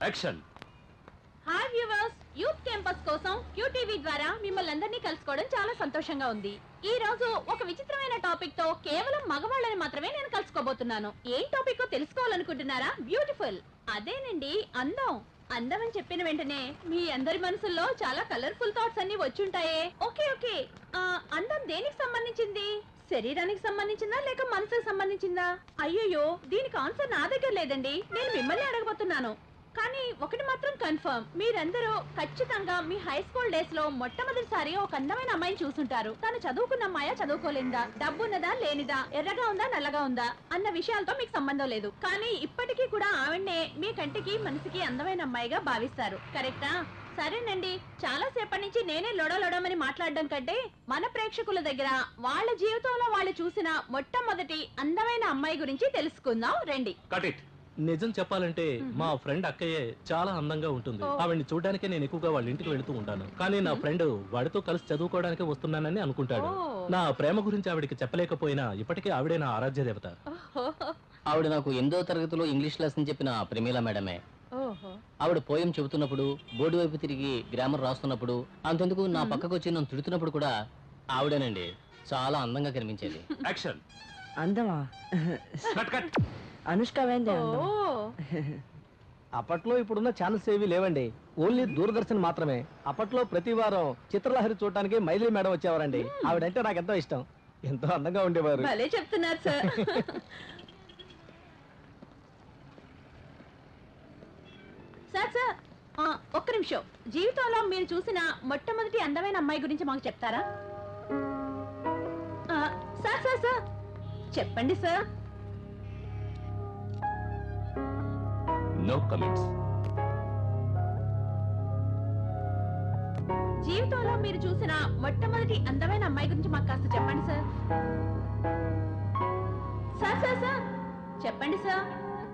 Action hi viewers youth campus కోసం QTV ద్వారా మిమ్మల్ని అందరినీ కలుసుకోవడం చాలా సంతోషంగా ఉంది ఈ రోజు ఒక విచిత్రమైన టాపిక్ తో కేవలం మగవాళ్ళని మాత్రమే నేను కలుసుకోబోతున్నాను ఏం టాపిక్ తెలుసుకోవాలనుకుంటున్నారా బ్యూటిఫుల్ అదేనండి అందం అందం అని చెప్పిన వెంటనే మీ అందరి మనసుల్లో చాలా కలర్ఫుల్ థాట్స్ అన్ని వచ్చుంటాయే ఓకే ఓకే ఆ, అందం దేనికి సంబంధించింది శరీరానికి సంబంధించిందా లేక మనసుకు సంబంధించిందా అయ్యయ్యో దీనికి ఆన్సర్ నా దగ్గర లేదండి నేను మిమ్మల్ని అడగబోతున్నాను కానీ ఒకటి మాత్రం కన్ఫర్మ్ మీరందరూ ఖచ్చితంగా మీ హై స్కూల్ డేస్ లో మొట్టమొదటిసారి ఒక అందమైన అమ్మాయిని చూసుంటారు తను చదువుకున్న అమ్మాయా చదువుకోలేదా డబ్బున్నదా లేనిదా ఎర్రగా ఉందా నల్లగా ఉందా అన్న విషయాలతో మీకు సంబంధం లేదు కానీ ఇప్పటికీ కూడా ఆవిడనే మీ కంటికి మనసుకి అందమైన అమ్మాయిగా భావిస్తారు కరెక్టా సరేనండి చాలా సేపటి నుంచి నేనే లొడలొడమని మాట్లాడడం కంటే మన ప్రేక్షకుల దగ్గర వాళ్ళ జీవితంలో వాళ్ళు చూసిన మొట్టమొదటి అందమైన అమ్మాయి గురించి తెలుసుకుందాం రండి కట్ ఇట్ నిజం చెప్పాలంటే మా ఫ్రెండ్ అక్కయ్యే చాలా అందంగా ఉంటుంది ఓ. ఆవిడ్ని చూడడానికే నేను ఎక్కువగా వాళ్ళ ఇంటికి వెళుతూ ఉంటాను కానీ నా ఫ్రెండ్ వాడితో కలిసి చదువుకోవడానికి వస్తున్నానని అనుకుంటాడు ఓ. నా ప్రేమ గురించి ఆవిడికి చెప్పలేకపోయినా ఇప్పటికే ఆవిడే నా ఆరాధ్య దేవత ఓహో ఆవిడ నాకు ఎనిమిదో తరగతిలో ఇంగ్లీష్ లెసన్ చెప్పిన ప్రమీల మేడమే ఓహో ఆవిడ పోయం చెబుతున్నప్పుడు బోర్డు వైపు తిరిగి గ్రామర్ రాస్తున్నప్పుడు అంతెందుకు నా మ్మ్. పక్కకు వచ్చి నన్ను తిడుతున్నప్పుడు కూడా ఆవిడేనండి చాలా అందంగా కనిపించేది యాక్షన్ అందమా కట్ కట్ అనుష్క వేందే అందం ఓ అప్పట్లో ఇప్పుడున్న ఛానల్స్ ఏవి లేవండి ఓన్లీ దూరదర్శన్ మాత్రమే అప్పట్లో ప్రతి వారం చిత్రలహరి చూడటానికి మైథిలి మేడం వచ్చేవారండి ఆవిడంటే నాకు ఎంతో ఇష్టం ఎంతో అందంగా ఉండేవారు భలే చెప్తున్నారు సార్ సార్ సార్ ఆ, ఒక్క నిమిషం జీవితంలో మీరు చూసిన మొట్టమొదటి అందమైన అమ్మాయి గురించి మాకు చెప్తారా ఆ, సార్ సార్ సార్ చెప్పండి సార్ నో కమెంట్స్ జీవితంలో మీరు చూసిన మొట్టమొదటి అందమైన అమ్మాయి గురించి మాకు కాస్త చెప్పండి సార్ సార్ సార్ సార్ చెప్పండి సార్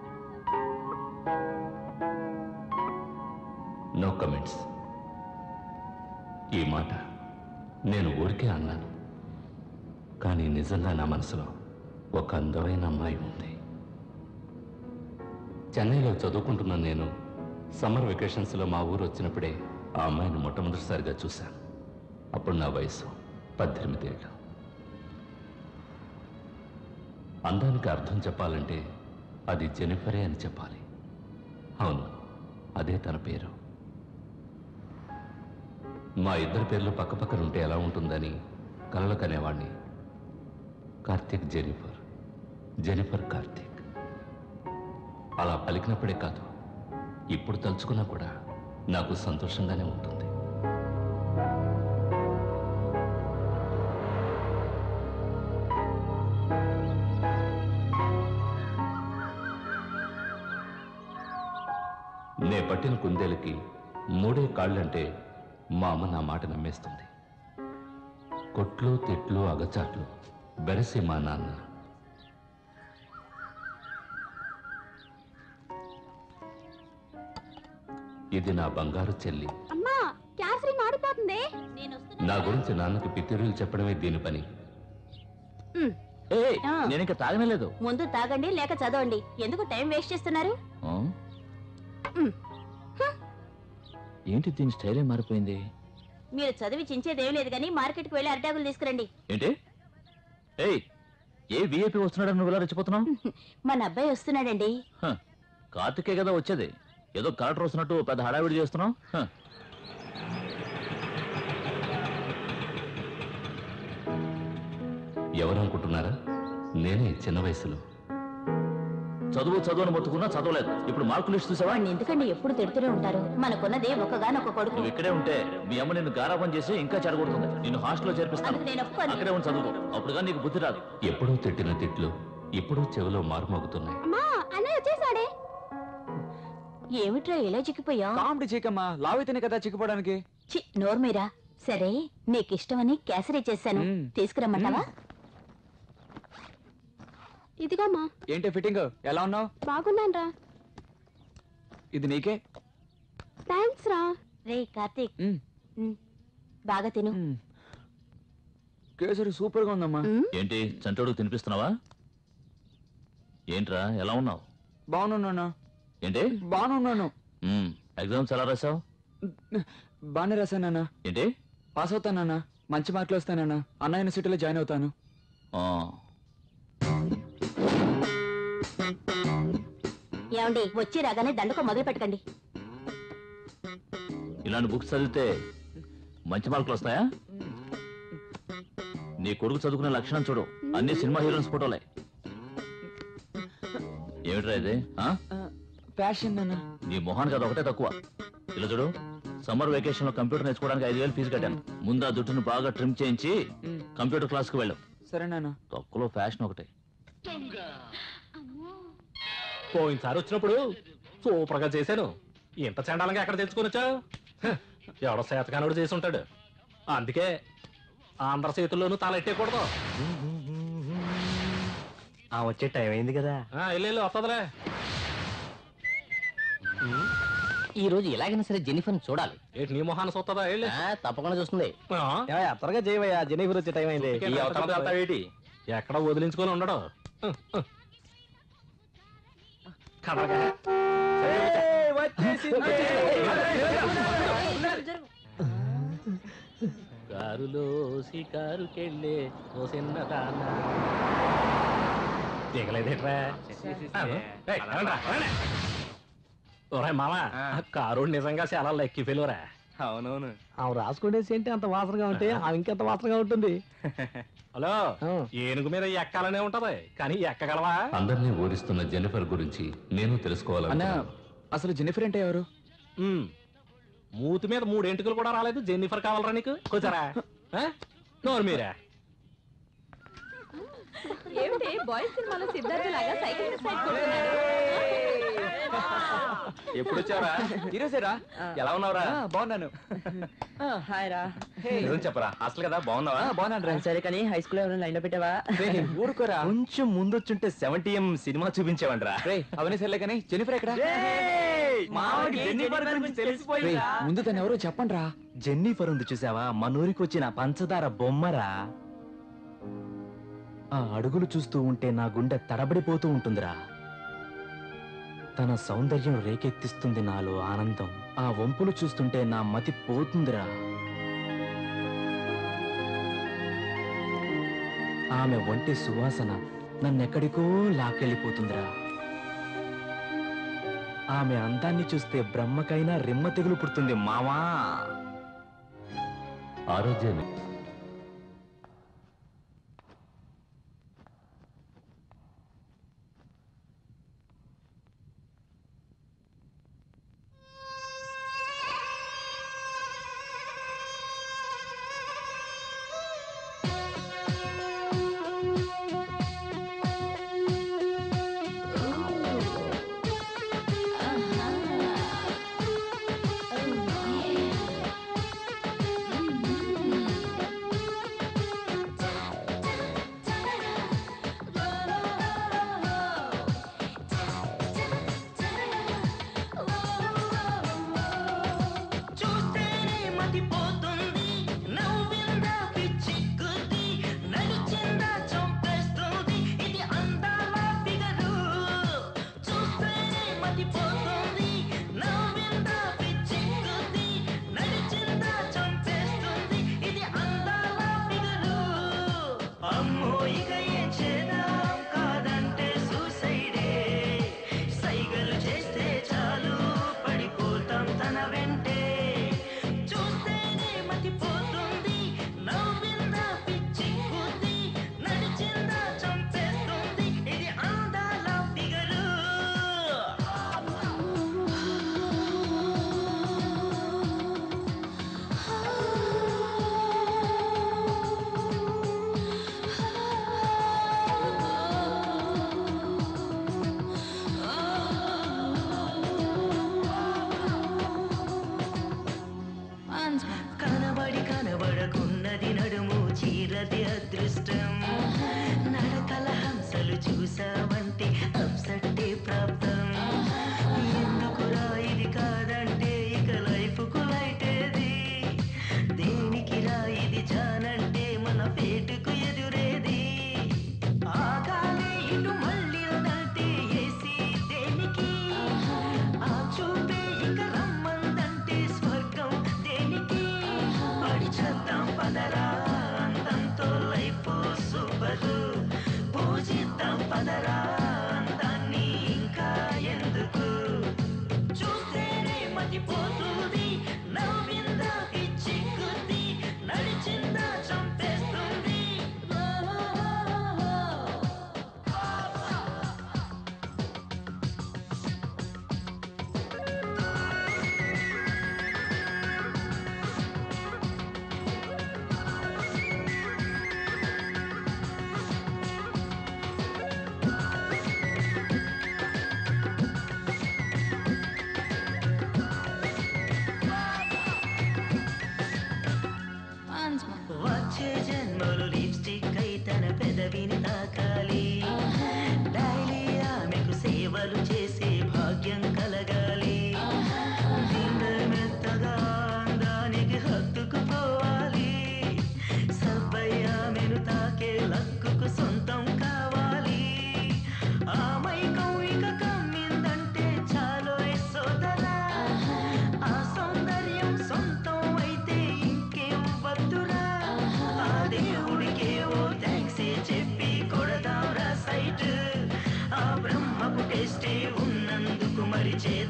నో కమెంట్స్ ఈ మాట నేను ఊరికే అన్నాను కానీ నిజంగా నా మనసులో ఒక అందమైన అమ్మాయి ఉంది చెన్నైలో చదువుకుంటున్న నేను సమ్మర్ వెకేషన్స్లో మా ఊరు వచ్చినప్పుడే ఆ అమ్మాయిని మొట్టమొదటిసారిగా చూశాను అప్పుడు నా వయసు పద్దెనిమిది ఏళ్ళు అందానికి అర్థం చెప్పాలంటే అది జెనిఫరే అని చెప్పాలి అవును అదే తన పేరు మా ఇద్దరి పేర్లు పక్కపక్కన ఉంటే ఎలా ఉంటుందని కలలు కనేవాణ్ణి కార్తీక్ జెనిఫర్ జెనిఫర్ కార్తీక్ అలా పలికినప్పుడే కాదు ఇప్పుడు తలుచుకున్నా కూడా నాకు సంతోషంగానే ఉంటుంది నే పట్టిన కుందేలకి మూడే కాళ్ళంటే మా అమ్మ నా మాట నమ్మేస్తుంది కొట్లు తిట్లు అగచాట్లు బెరసి మా నాన్న ఇది నా బంగారు చెల్లి అమ్మా క్యాసరీ మాడిపోతుంది నా గురించి నాన్నకి పితిరులు చెప్పడమే దీని పని ఆ. నేను ఇంకా తాగనలేదు ముందు తాగండి లేక చదవండి ఎందుకు టైం వేస్ట్ చేస్తున్నారు ఏంటి దీని స్టైలే మారిపోయింది మీరు చదివి చించేదేం లేదు కానీ మార్కెట్కి వెళ్ళి అరిటాకులు తీసుకురండి ఏంటి ఏయ్ ఏ విఐపి వస్తున్నాడని నువ్వు ఇలా రెచ్చిపోతున్నావు మన అబ్బాయి వస్తున్నాడండి హ, కార్తికే కదా వచ్చేది ఏదో కలెక్టర్ వస్తున్నట్టు పెద్ద హడావిడి చేస్తున్నావు హ. ఎవరు అనుకుంటున్నారా నేనే చిన్న వయసులో చదువు చదువు అని మొత్తుకున్నా చదవలేదు ఇప్పుడు మార్కులు లిస్ట్ చూసావా వాడిని ఎందుకండి ఎప్పుడు తిడుతూనే ఉంటారు మనకున్నదే ఒకగానొక కొడుకు నువ్వు ఇక్కడే ఉంటే మీ అమ్మ నిన్ను గారాబం చేసి ఇంకా చెడగొడుతుంది నిన్ను హాస్టల్లో చేర్పిస్తాను అందుకు నేను ఒప్పుకోను. అక్కడే ఉండి చదువుకో అప్పుడుగా నీకు బుద్ధి రాదు ఎప్పుడూ తిట్టిన తిట్లు ఇప్పుడు చెవిలో మారుమోగుతున్నాయి అమ్మా అన్నయ్య వచ్చేసాడే ఏమిట్రా ఇలా చిక్కిపోయా కామెడీ చీకమ్మా లావైతేనే కదా చిక్కుపోవడానికి చి నోర్మీరా సరే నీకు ఇష్టమని కేసరి చేశాను మ్మ్. తీసుకురమ్మంటావా ఇదిగోమ్మా ఏంటి ఫిట్టింగ్ ఎలా ఉన్నావు బాగున్నాను ఇది నీకే థ్యాంక్స్ రా రే కార్తీక్ మ్మ్. మ్మ్. బాగా తిను మ్మ్. కేసరి సూపర్ గా ఉందమ్మా మ్మ్. ఏంటి చంటోడు తినిపిస్తున్నావా ఏంట్రా ఎలా ఉన్నావు బాగున్నాను ఏంటి బాగున్నాను ఎగ్జామ్స్ ఎలా రాసావు బాగానే రాశానన్నా ఏంటి పాస్ అవుతానన్నా మంచి మార్కులు వస్తానన్నా అన్న యూనివర్సిటీలో జాయిన్ అవుతాను ఆ, ఏమండి వచ్చి రాగానే దండకం మొదలు పెట్టకండి ఇలాంటి బుక్స్ చదివితే మంచి మార్కులు వస్తాయా నీ కొడుకు చదువుకునే లక్షణం చూడు అన్ని సినిమా హీరోయిన్స్ ఫోటోలే ఏమిట్రా ఇది ఆ? ఫ్యాషన్ అన్నా నీ మొహానికి అది ఒకటే తక్కువ ఇలా చూడు సమ్మర్ వెకేషన్ లో కంప్యూటర్ నేర్చుకోవడానికి ఐదు వేలు ఫీజు కట్టాను ముందు ఆ జుట్టును బాగా ట్రిమ్ చేయించి మ్, కంప్యూటర్ క్లాస్ కు వెళ్ళు సరేనా తక్కువలో ఫ్యాషన్ ఒకటే పోయినసారి వచ్చినప్పుడు సూపర్ గా చేశాను ఇంత చండాలంగా ఎక్కడ తెచ్చుకోనొచ్చా ఎవడో శాతకానుడు చేసి ఉంటాడు అందుకే ఆంధ్ర చేతుల్లోనూ తల ఎట్టేయకూడదు ఆ వచ్చే టైం అయింది కదా ఆ, వెళ్ళు వెళ్ళు, వస్తదిలే ఈ రోజు ఎలాగైనా సరే జెనిఫర్ని చూడాలి ఏంటి నీ మొహాన్ని చూస్తుందా వెళ్ళి ఆ, తప్పకుండా చూస్తుంది త్వరగా చేయవయ్యా జెనీఫర్ వచ్చే టైం అయింది ఈ అవతారం వెళ్తావేటి? ఎక్కడ వదిలించుకొని ఉండడు కదలగా. కారులో షికారుకెళ్ళే ఓ చిన్నదాన దిగలేదేట్రా ఏయ్, రండ్రా, రండి. ఒరేయ్ మామ ఆ కారు నిజంగా చాలా లెక్కి ఫెయిల్వరా అవునవును ఆమె రాసుకునేసి ఏంటి అంత వాసనగా ఉంటే ఆమె ఇంకెంత వాసనగా ఉంటుంది హలో ఆ. ఏనుగు మీద ఎక్కాలనే ఉంటది కానీ ఎక్కగలవా అందరినీ ఊరిస్తున్న జెనిఫర్ గురించి నేను అన్నా తెలుసుకోవాలనుకున్నాను అసలు జెనిఫర్ అంటే ఎవరు ఉమ్. మూతి మీద మూడు ఎంటుకలు కూడా రాలేదు జెన్నిఫర్ కావాలరా నీకు కూర్చోరా ఆ? నోరు మీరా ఏమిటి బాయ్స్ సినిమాలో సిద్ధార్థ లాగా సైకిల్ మీద సైడ్ కొడుతున్నాడు ఎప్పుడు వచ్చావరా ఈరోజేరా ఎలా ఉన్నావురా బాగున్నాను హాయ్ రా నిజం చెప్పరా హాస్టల్ కదా బాగున్నావా బాగున్నాను రా సరే కానీ హై స్కూల్ ఎవరైనా లైన్ లో పెట్టావా ఊరుకోరా కొంచెం ముందొచ్చుంటే సెవెంటీ ఎం సినిమా చూపించేవంట్రా రే అవన్నీ సర్లే కానీ జెనిఫర్ ఎక్కడ మావాడికి జెన్నిఫర్ గురించి రేయ్, ముందు తను ఎవరో చెప్పండి రా జెన్నిఫర్ ఉంది చూసావా మన ఊరికి వచ్చిన పంచదార బొమ్మరా ఆ అడుగులు చూస్తూ ఉంటే నా గుండె తడబడిపోతూ ఉంటుందిరా తన సౌందర్యం రేకెత్తిస్తుంది నాలో ఆనందం ఆ వంపులు చూస్తుంటే నా మతి పోతుందిరా ఆమె ఒంటి సువాసన నన్నెక్కడికో లాక్కెళ్ళిపోతుందిరా ఆమె అందాన్ని చూస్తే బ్రహ్మకైనా రెమ్మ తెగులు పుడుతుంది మావా ఆరోగ్యం ఆ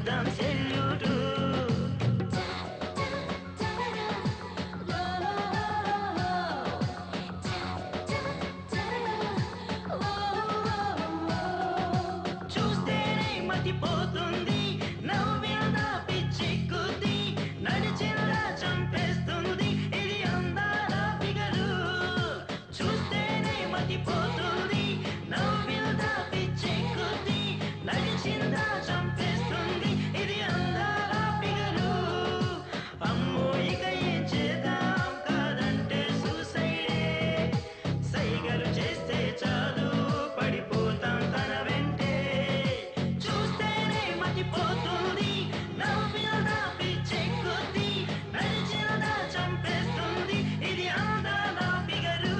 కొడదాం సెల్యూటు చూస్తేనే మతిపోతుంది నవ్విన పిచ్చెక్కుద్ది నడిచిందా చంపేస్తుంది ఇది అందాల ఫిగరు చూస్తేనే మతిపోతుంది నవ్విన పిచ్చెక్కుద్ది నడిచిందా చంపేస్తుంది ఇది అందాల ఫిగరు అమ్మో ఇక ఏం చేద్దాం కాదంటే సూసైడే సైగలు చేస్తే చాలు పడిపోతాం తన వెంటే చూస్తేనే మతిపోతుంది నవ్విన పిచ్చెక్కుద్ది నడిచిన చంపేస్తుంది ఇది అందాల ఫిగరు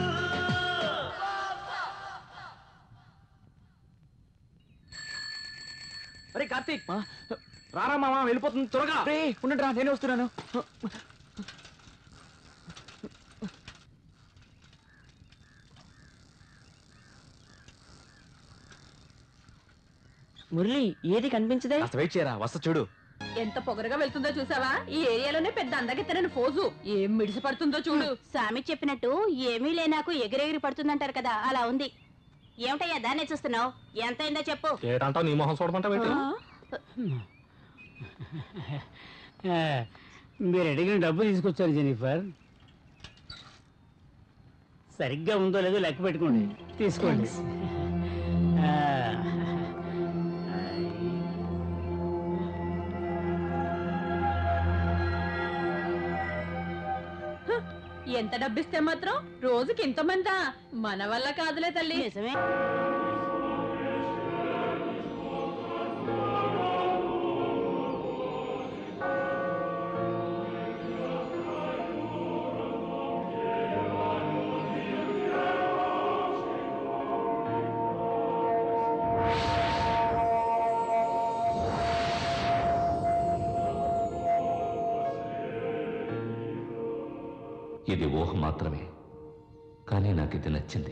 అరే కార్తీక్ రారా మామ వెళ్ళిపోతుంది త్వరగా రే ఉండండి రా నేనే వస్తున్నాను మురళి ఏది కనిపించదే కాస్త వెయిట్ చేయరా వస్తా చూడు ఎంత పొగరగా వెళ్తుందో చూసావా ఈ ఏరియాలోనే పెద్ద అందగెత్తనని ఫోజు ఏం మిడిసి పడుతుందో చూడు స్వామి చెప్పినట్టు ఏమీ లేనాకు ఎగిరెగిరి పడుతుందంటారు కదా అలా ఉంది ఏమిటయ్యా దాన్నే చూస్తున్నావు ఎంత అయిందో చెప్పు ఏటంటావు నీ మొహం చూడమంటావు ఏంటి? మీరు అడిగిన డబ్బు తీసుకొచ్చారు జెనిఫర్ సరిగ్గా ఉందో లేదో లెక్క పెట్టుకోండి తీసుకోండి ఆ. ఎంత డబ్బిస్తే మాత్రం రోజుకి ఇంతమందా మన వల్ల కాదులే తల్లి నిజమే ఇది ఊహ మాత్రమే కానీ నాకు ఇది నచ్చింది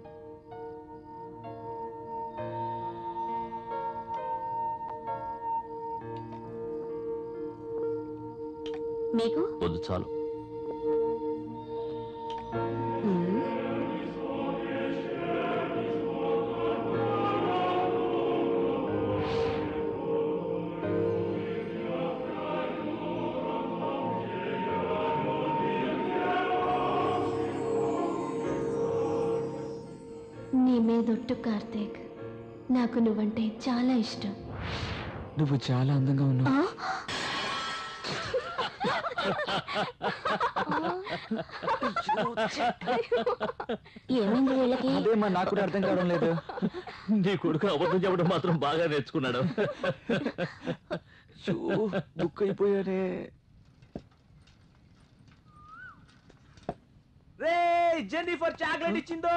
మీకు వద్దు చాలు నీ మీదొట్టు కార్తీక్ నాకు నువ్వంటే చాలా ఇష్టం నువ్వు చాలా అందంగా ఉన్నావు ఏమైంది వీళ్ళకి అదేమా నాకు కూడా అర్థం కావడం లేదు నీ కొడుకు అబద్ధం చెప్పడం మాత్రం బాగా నేర్చుకున్నాడు షూ, బుక్ అయిపోయానే రే జెన్నిఫర్ చాక్లెట్ ఇచ్చిందో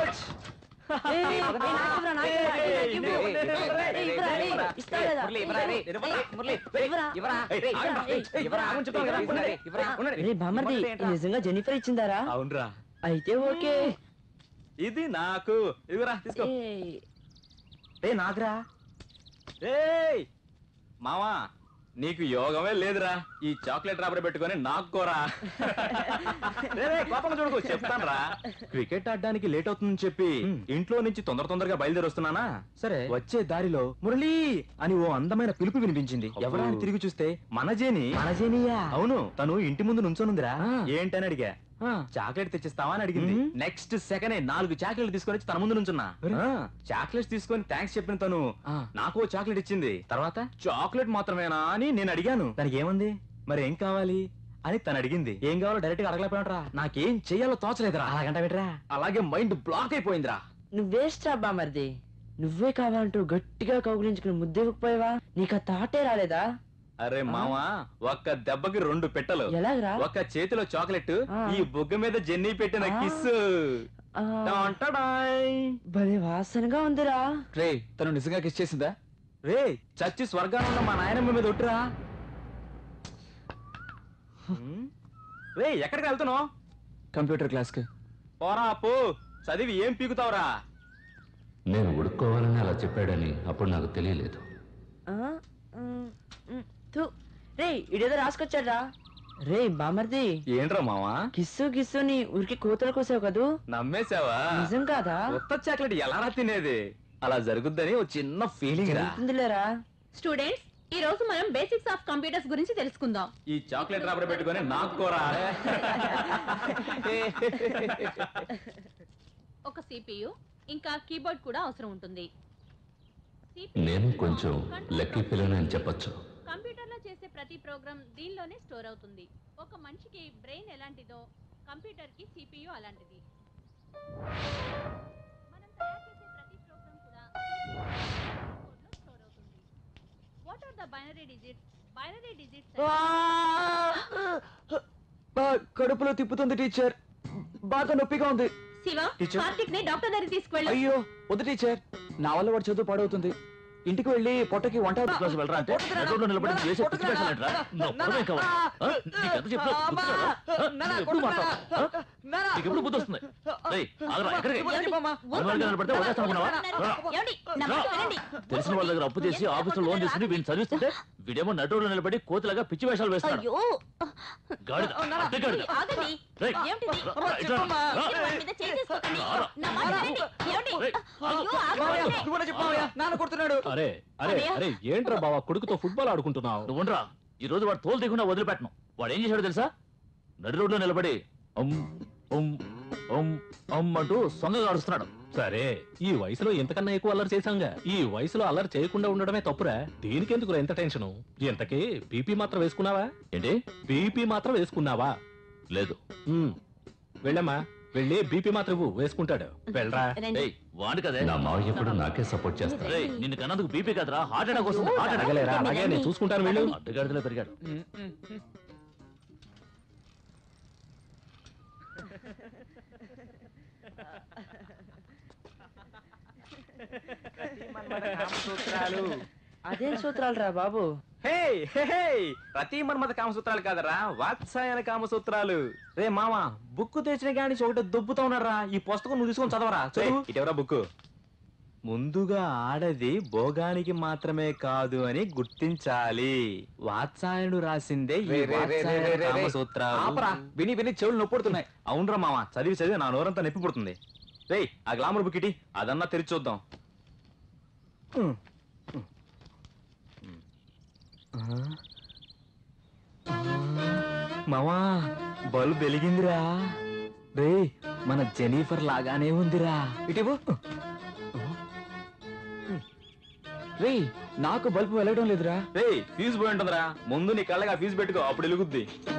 రే బామర్ది ఇది నిజంగా జెనిఫర్ ఇచ్చిందారా అవునరా అయితే ఓకే ఇది నాకు ఇదిగోరా తీసుకో ఏయ్, రే నాకురా రేయ్ మావా నీకు యోగమే లేదురా ఈ చాక్లెట్ రాబర్ పెట్టుకొని నాకు కోరా రే, రే, కోపంగా చూడకు చెప్తాను రా క్రికెట్ ఆడడానికి లేట్ అవుతుందని చెప్పి ఇంట్లో నుంచి తొందర తొందరగా బయలుదేరి వస్తున్నానా సరే వచ్చే దారిలో మురళి అని ఓ అందమైన పిలుపు వినిపించింది ఎవరా అని తిరిగి చూస్తే మన జేని మన జెనియా అవును తను ఇంటి ముందు నుంచోనుందిరా ఏంటని అడిగా చాక్లెట్ తెచ్చిస్తావా అని అడిగింది నెక్స్ట్ సెకండ్ నాలుగు చాక్లెట్ తీసుకొని వచ్చి తన ముందు నుంచున్నా చాక్లెట్స్ తీసుకొని థ్యాంక్స్ చెప్పిన తను నాకు ఓ చాక్లెట్ ఇచ్చింది తర్వాత చాక్లెట్ మాత్రమేనా అని నేను అడిగాను దానికి ఏముంది మరి ఏం కావాలి అని తను అడిగింది ఏం కావాలో డైరెక్ట్ గా అడగలేకపోయినరా నాకేం చెయ్యాలో తోచలేదురా అలాగంట పెట్టరా అలాగే మైండ్ బ్లాక్ అయిపోయిందిరా నువ్వేస్ట్ రా బామర్ది నువ్వే కావాలంటూ గట్టిగా కౌగులించుకుని ముద్దెవ్వకపోయావా నీకు ఆ తాటే రాలేదా అరే మావా ఒక్క దెబ్బకి రెండు పెట్టలు ఎలాగరా ఒక చేతిలో చాక్లెట్ ఆ. ఈ బుగ్గ మీద జెన్నీ పెట్టిన ఆ. కిస్ ఆ, భలే వాసనగా ఉందిరా రే తను నిజంగా కిస్ చేసిందా రే చచ్చి స్వర్గాన్ని ఉన్న మా నాయనమ్మ మీద ఒట్టురా రే ఎక్కడికి వెళ్తున్నావు కంప్యూటర్ క్లాస్ కి పోరా పో చదివి ఏం పీకుతావురా నేను ఉడుక్కోవాలని అలా చెప్పాడని అప్పుడు నాకు తెలియలేదు ఆ, ఉమ్, రే ఇడేదో రాసుకొచ్చాడ్రా రే బామర్ది ఏంట్రా మావా కిస్సు కిస్సుని ఊరికి కూతురు కోసావు కదూ నమ్మేశావా నిజం కాదా కొత్త చాక్లెట్ ఎలా రా తినేది అలా జరుగుద్దని ఒక చిన్న ఫీలింగ్ రా జరుగుతుందిలేరా స్టూడెంట్స్ ఈ రోజు మనం బేసిక్స్ ఆఫ్ కంప్యూటర్స్ గురించి తెలుసుకుందాం ఈ చాక్లెట్ రాబడి పెట్టుకొని నాకు కోరా ఒక సిపియు ఇంకా కీబోర్డ్ కూడా అవసరం ఉంటుంది నేను కొంచెం లక్కీ పిల్లని అని చెప్పొచ్చు కంప్యూటర్లో చేసే ప్రతి ప్రోగ్రామ్ దీనిలోనే స్టోర్ అవుతుంది ఒక మనిషికి బ్రెయిన్ ఎలాంటిదో కంప్యూటర్కి సిపియు అలాంటిది మనం తయారు చేసే ప్రతి ప్రోగ్రామ్ కూడా కీబోర్డ్లో స్టోర్ అవుతుంది what are the binary digits binary digits కడుపులో తిప్పుతుంది టీచర్ బాగా నొప్పిగా ఉంది శివ టీచర్. కార్తిక్ ని డాక్టర్ దగ్గరికి తీసుకువెళ్ళు అయ్యో వద్దు టీచర్ నా వల్ల వాడు చదువు పాడవుతుంది ఇంటికి వెళ్ళి పొట్టకి వంట క్లాసు వెళ్ళరా అంటే నటుడు నిలబడి నువ్వు వేసే పిచ్చి వేషాలు ఏంట్రా? నువ్వు ఒక్కడవే కావాలి. ఆ? నీకెంత చెప్పినా గుర్తురాదా? ఆ? నువ్వు ఎప్పుడు మాట్లాడతావు? ఆ? నీకెప్పుడు బుద్ధి వస్తుంది ఏయ్, ఆగరా, ఎక్కడికి? అనుమానంగా నిలబడితే వదిలేస్తాను అనుకున్నావా? రా. ఏమండి? నా మాట వినండి. తెలిసిన వాళ్ళ దగ్గర అప్పు చేసి ఆఫీసులో లోన్ తీసుకుని వీడిని చదివిస్తుంటే వీడేమో నటుడు నిలబడి కోతిలాగా పిచ్చి వేషాలు వేస్తాడు అయ్యో గాడిద అద్దె గాడిద ఆగండి రేయ్, ఏమిటిది? రా, ఇట్లా రా. మీరు వాడి మీద చేయి చేసుకోకండి. నా మాట వినండి. ఏమండి? రేయ్, అయ్యో, ఆగండి. నాన్న కొడుతున్నాడు అరే అరే అన్నయ్య. అరే ఏంట్రా బావా కొడుకుతో ఫుట్బాల్ ఆడుకుంటున్నావు నువ్వు ఉండరా ఈ రోజు వాడు తోలు తీయకుండా వదిలిపెట్టను వాడు ఏం చేశాడో తెలుసా నడి రోడ్లో నిలబడి అమ్ అమ్ అమ్ అమ్ అంటూ సొంగగా ఆడుస్తున్నాడు సరే ఈ వయసులో ఇంతకన్నా ఎక్కువ అల్లరి చేశాంగా ఈ వయసులో అల్లరి చేయకుండా ఉండడమే తప్పురా దీనికెందుకు ఎంత టెన్షను ఇంతకీ బీపీ మాత్రం వేసుకున్నావా ఏంటి బీపీ మాత్రం వేసుకున్నావా లేదు ఉమ్, వెళ్ళమ్మా వెళ్ళి బీపీ మాత్రం ఇవ్వు, వేసుకుంటాడు వెళ్ళరా రండి. ఏయ్ వాడు కదే నా మావయ్య ఎప్పుడు నాకే సపోర్ట్ చేస్తాడు రేయ్ నిన్ను కన్నందుకు బీపీ కదరా హార్ట్ అటాక్ వస్తుంది హార్ట్ అటాక్ అడగలేరా అలాగే నేను చూసుకుంటాను వెళ్ళు అడ్డగాడిదలో పెరిగాడు కామసూత్రాలు అదేం సూత్రాలు రా బాబు హే హే, హే ప్రతి మన్మథ కామసూత్రాలు కాదరా వాత్సాయన కామసూత్రాలు రే మామ బుక్ తెచ్చిన గాని ఒకటి దొబ్బుతా ఉన్నారా ఈ పుస్తకం నువ్వు తీసుకొని చదవరా చదువు ఇటెవరా బుక్ ముందుగా ఆడది భోగానికి మాత్రమే కాదు అని గుర్తించాలి వాత్సాయనుడు రాసిందే ఈ రే, రే, రే, రే, వాత్సాయన రే, రే. కామసూత్రాలు ఆపరా విని విని చెవులు నొప్పుడుతున్నాయి అవునరా మామ చదివి చదివి నా నోరంతా నొప్పి పుడుతుంది రేయ్ ఆ గ్లామర్ బుక్ ఇటీ అదన్నా తెరిచి చూద్దాం మామా బల్బ్ వెలిగిందిరా రే మన జెనిఫర్ లాగానే ఉందిరా ఇటీవు రే నాకు బల్బు వెలగడం లేదురా రే ఫీజు పోయి ఉంటుందిరా ముందు నీ కళ్ళగా ఫీజు పెట్టుకో అప్పుడు వెలుగుద్ది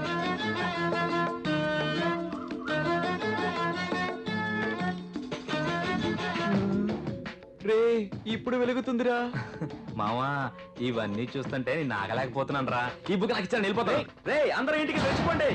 రే ఇప్పుడు వెలుగుతుందిరా మామా ఇవన్నీ చూస్తుంటే నేను నాగలేకపోతున్నాను రా ఈ బుక్ నాకు ఇచ్చాను వెళ్ళిపోతాను రే అందరూ ఇంటికి తెచ్చుకోండి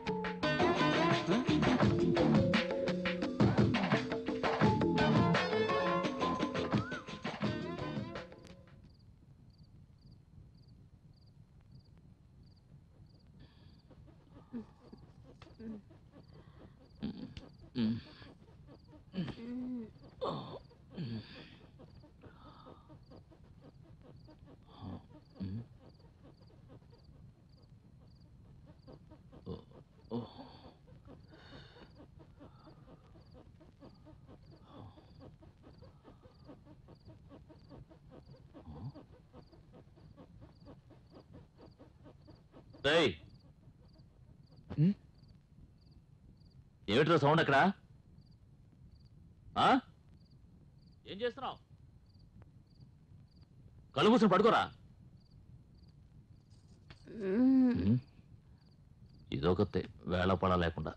రేయ్ ఏమిట్రా సౌండ్ అక్కడ ఆ? ఏం చేస్తున్నావు కళ్ళు మూసుని పడుకోరా ఉమ్. ఇదొకతే వేళ పడ లేకుండా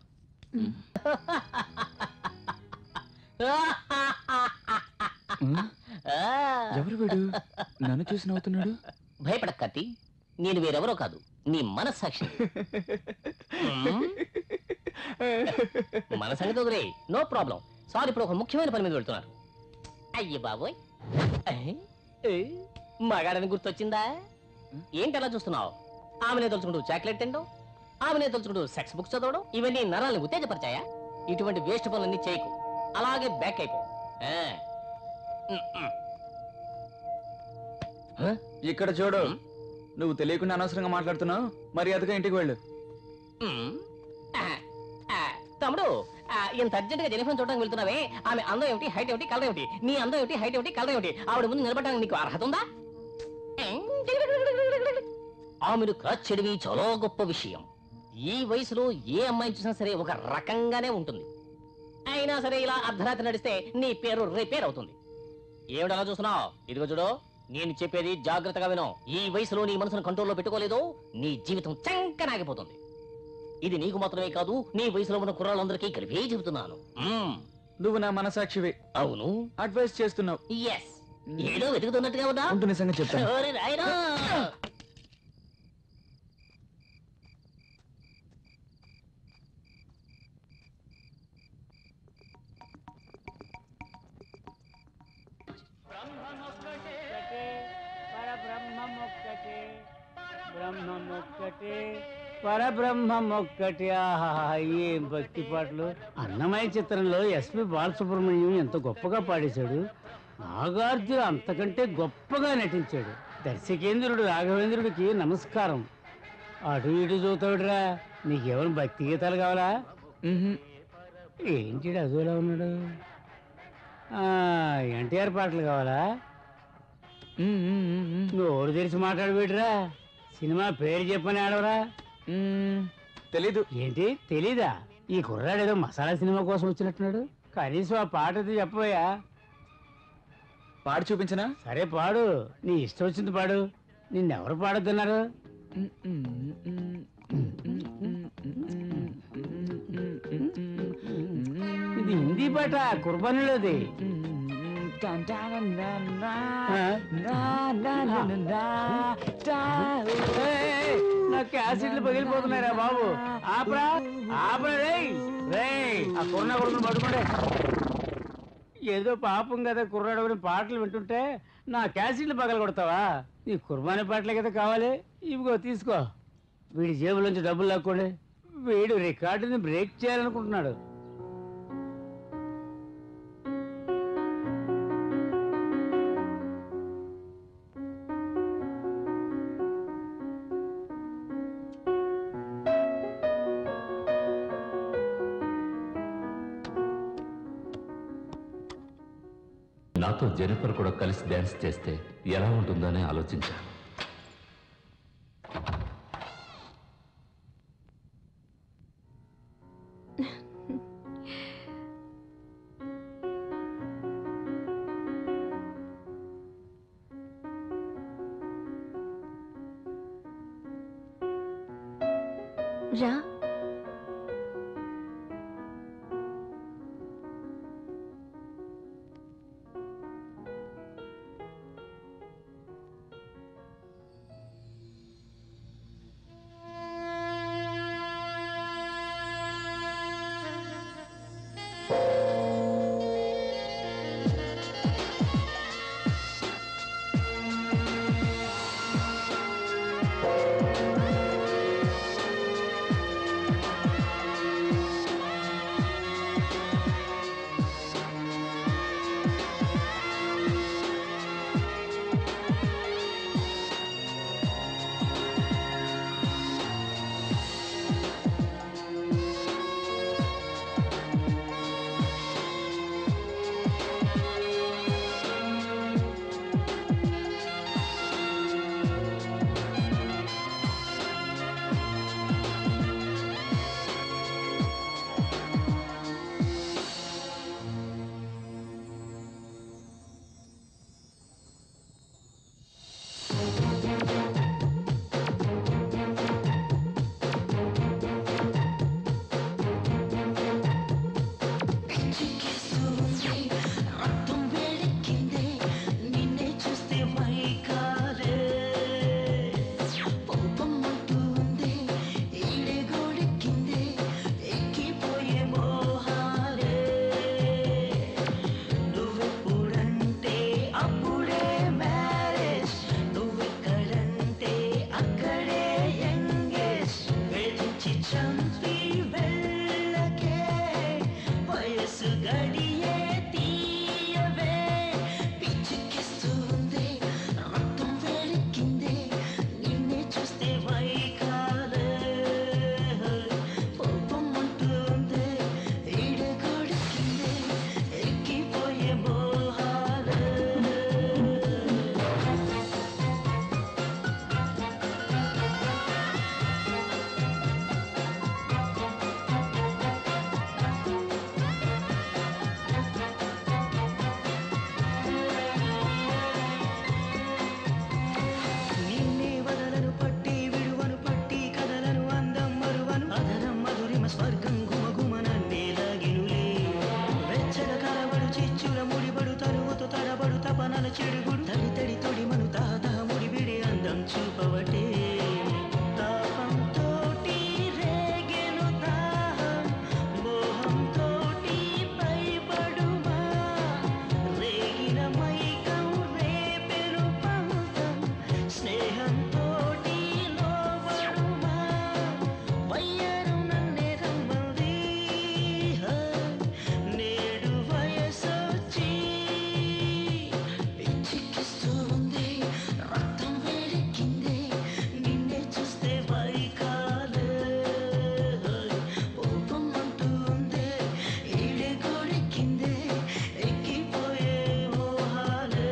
ఎవరు వీడు నన్ను చూసి నవ్వుతున్నాడు భయపడక కత్తి నేను వేరెవరో కాదు నీ మనస్సాక్షి మ్మ్. మన సంగతి వదిలే నో ప్రాబ్లం సార్ ఇప్పుడు ఒక ముఖ్యమైన పని మీద వెళ్తున్నారు అయ్యి బాబోయ్ అహే, ఏ, మగాడని గుర్తొచ్చిందా ఏంటి అలా చూస్తున్నావు ఆమెనే తలుచుకుంటూ చాక్లెట్ తినడం ఆమెనే తలుచుకుంటూ సెక్స్ బుక్స్ చదవడం ఇవన్నీ నరాలను ఉత్తేజపరిచాయా ఇటువంటి వేస్ట్ పనులన్నీ చేయకు అలాగే బ్యాక్ అయిపో ఆ. మ్, మ్. ఇక్కడ చూడు నువ్వు తెలియకుండా అనవసరంగా మాట్లాడుతున్నావు మర్యాదగా ఇంటికి వెళ్ళు మ్మ్. ఆ, ఆ, తమ్ముడు ఆ, ఇంత అర్జెంట్ గా జెనిఫర్ చూడడానికి వెళ్తున్నావే ఆమె అందం ఏమిటి హైట్ ఏమిటి కలర్ ఏమిటి నీ అందం ఏమిటి హైట్ ఏమిటి కలర్ ఏమిటి ఆవిడ ముందు నిలబడడానికి నీకు అర్హత ఉందా ఆమెను క్రచ్ చెడివి చాలా గొప్ప విషయం ఈ వయసులో ఏ అమ్మాయిని చూసినా సరే ఒక రకంగానే ఉంటుంది అయినా సరే ఇలా అర్ధరాత్రి నడిస్తే నీ పేరు రిపేర్ అవుతుంది ఏమిటి అలా చూస్తున్నావు ఇదిగో చూడు నేను చెప్పేది జాగ్రత్తగా విను ఈ వయసులో నీ మనసును కంట్రోల్లో పెట్టుకోలేదు నీ జీవితం చంకనాగిపోతుంది ఇది నీకు మాత్రమే కాదు నీ వయసులో ఉన్న కుర్రాళ్ళందరికీ కలిపే చెబుతున్నాను మ్మ్. నువ్వు నా మనసాక్షివి అవును అడ్వైస్ చేస్తున్నావు ఎస్ ఏదో వెతుకుతున్నట్టుగా ఉందా ఉంటూ నిజంగా చెప్తాను ఓరి నాయనా. పరబ్రహ్మమొక్కటే బ్రహ్మమొక్కటే పరబ్రహ్మమొక్కటే ఆహా ఏం భక్తి పాటలు అన్నమయ్య చిత్రంలో ఎస్పి బాలసుబ్రహ్మణ్యం ఎంత గొప్పగా పాడేశాడు నాగార్జున అంతకంటే గొప్పగా నటించాడు దర్శకేంద్రుడు రాఘవేంద్రుడికి నమస్కారం అటు ఇటు చూతాడురా నీకేమైనా భక్తి గీతాలు కావాలా ఏంటి అదోలా ఉన్నాడు ఎన్టీఆర్ పాటలు కావాలా నోరు తెరిచి మాట్లాడబెట్టురా సినిమా పేరు చెప్పని ఆడవరా తెలీదు ఏంటి తెలీదా ఈ కుర్రాడు ఏదో మసాలా సినిమా కోసం వచ్చినట్టున్నాడు కనీసం ఆ పాట అయితే చెప్పబోయా పాడి చూపించనా సరే పాడు నీ ఇష్టం వచ్చింది పాడు నిన్నెవరు పాడుతున్నారు ఇది హిందీ పాట కుర్బానీలోది ఏయ్, నా క్యాసెట్లు పగిలిపోతున్నారా బాబు ఆపరా ఆపరా రేయ్ రేయ్ ఆ కుర్ర కొడుకుని పట్టుకోండి ఏదో పాపం కదా కుర్రాడు పాటలు వింటుంటే నా క్యాసెట్లు పగల కొడతావా నీ కుర్బానీ పాటలే కదా కావాలి ఇవిగో తీసుకో వీడి జేబులోంచి డబ్బులు లాక్కోండి వీడు రికార్డుని బ్రేక్ చేయాలనుకుంటున్నాడు నాతో జెనిఫర్ కూడా కలిసి డ్యాన్స్ చేస్తే ఎలా ఉంటుందని ఆలోచించాను రా స్వర్గం గుమగుమన నేలాగినులే వెచ్చగా కలబడు చిచ్చుల ముడిబడు తరువుతో తడబడు తపనల చెడుగుడు తడి తడి తొడి మను తాత ముడిబిడి అందం చూపవటే తాపంతోటి రేగెను దాహం మోహంతోటి పైబడుమా రేగిన మైకం రేపెను పంతం స్నేహంతోటి లోబడుమా వయ్యారు నన్నే రమ్మంది హ, నేడు వయసొచ్చి పిచ్చికిస్తూ ఉంది రక్తం వేడెక్కింది నిన్నే చూస్తే వైకాలే కోపం అంటూ ఉంది ఈడే గోడెక్కింది ఎక్కిపోయే మోహాలే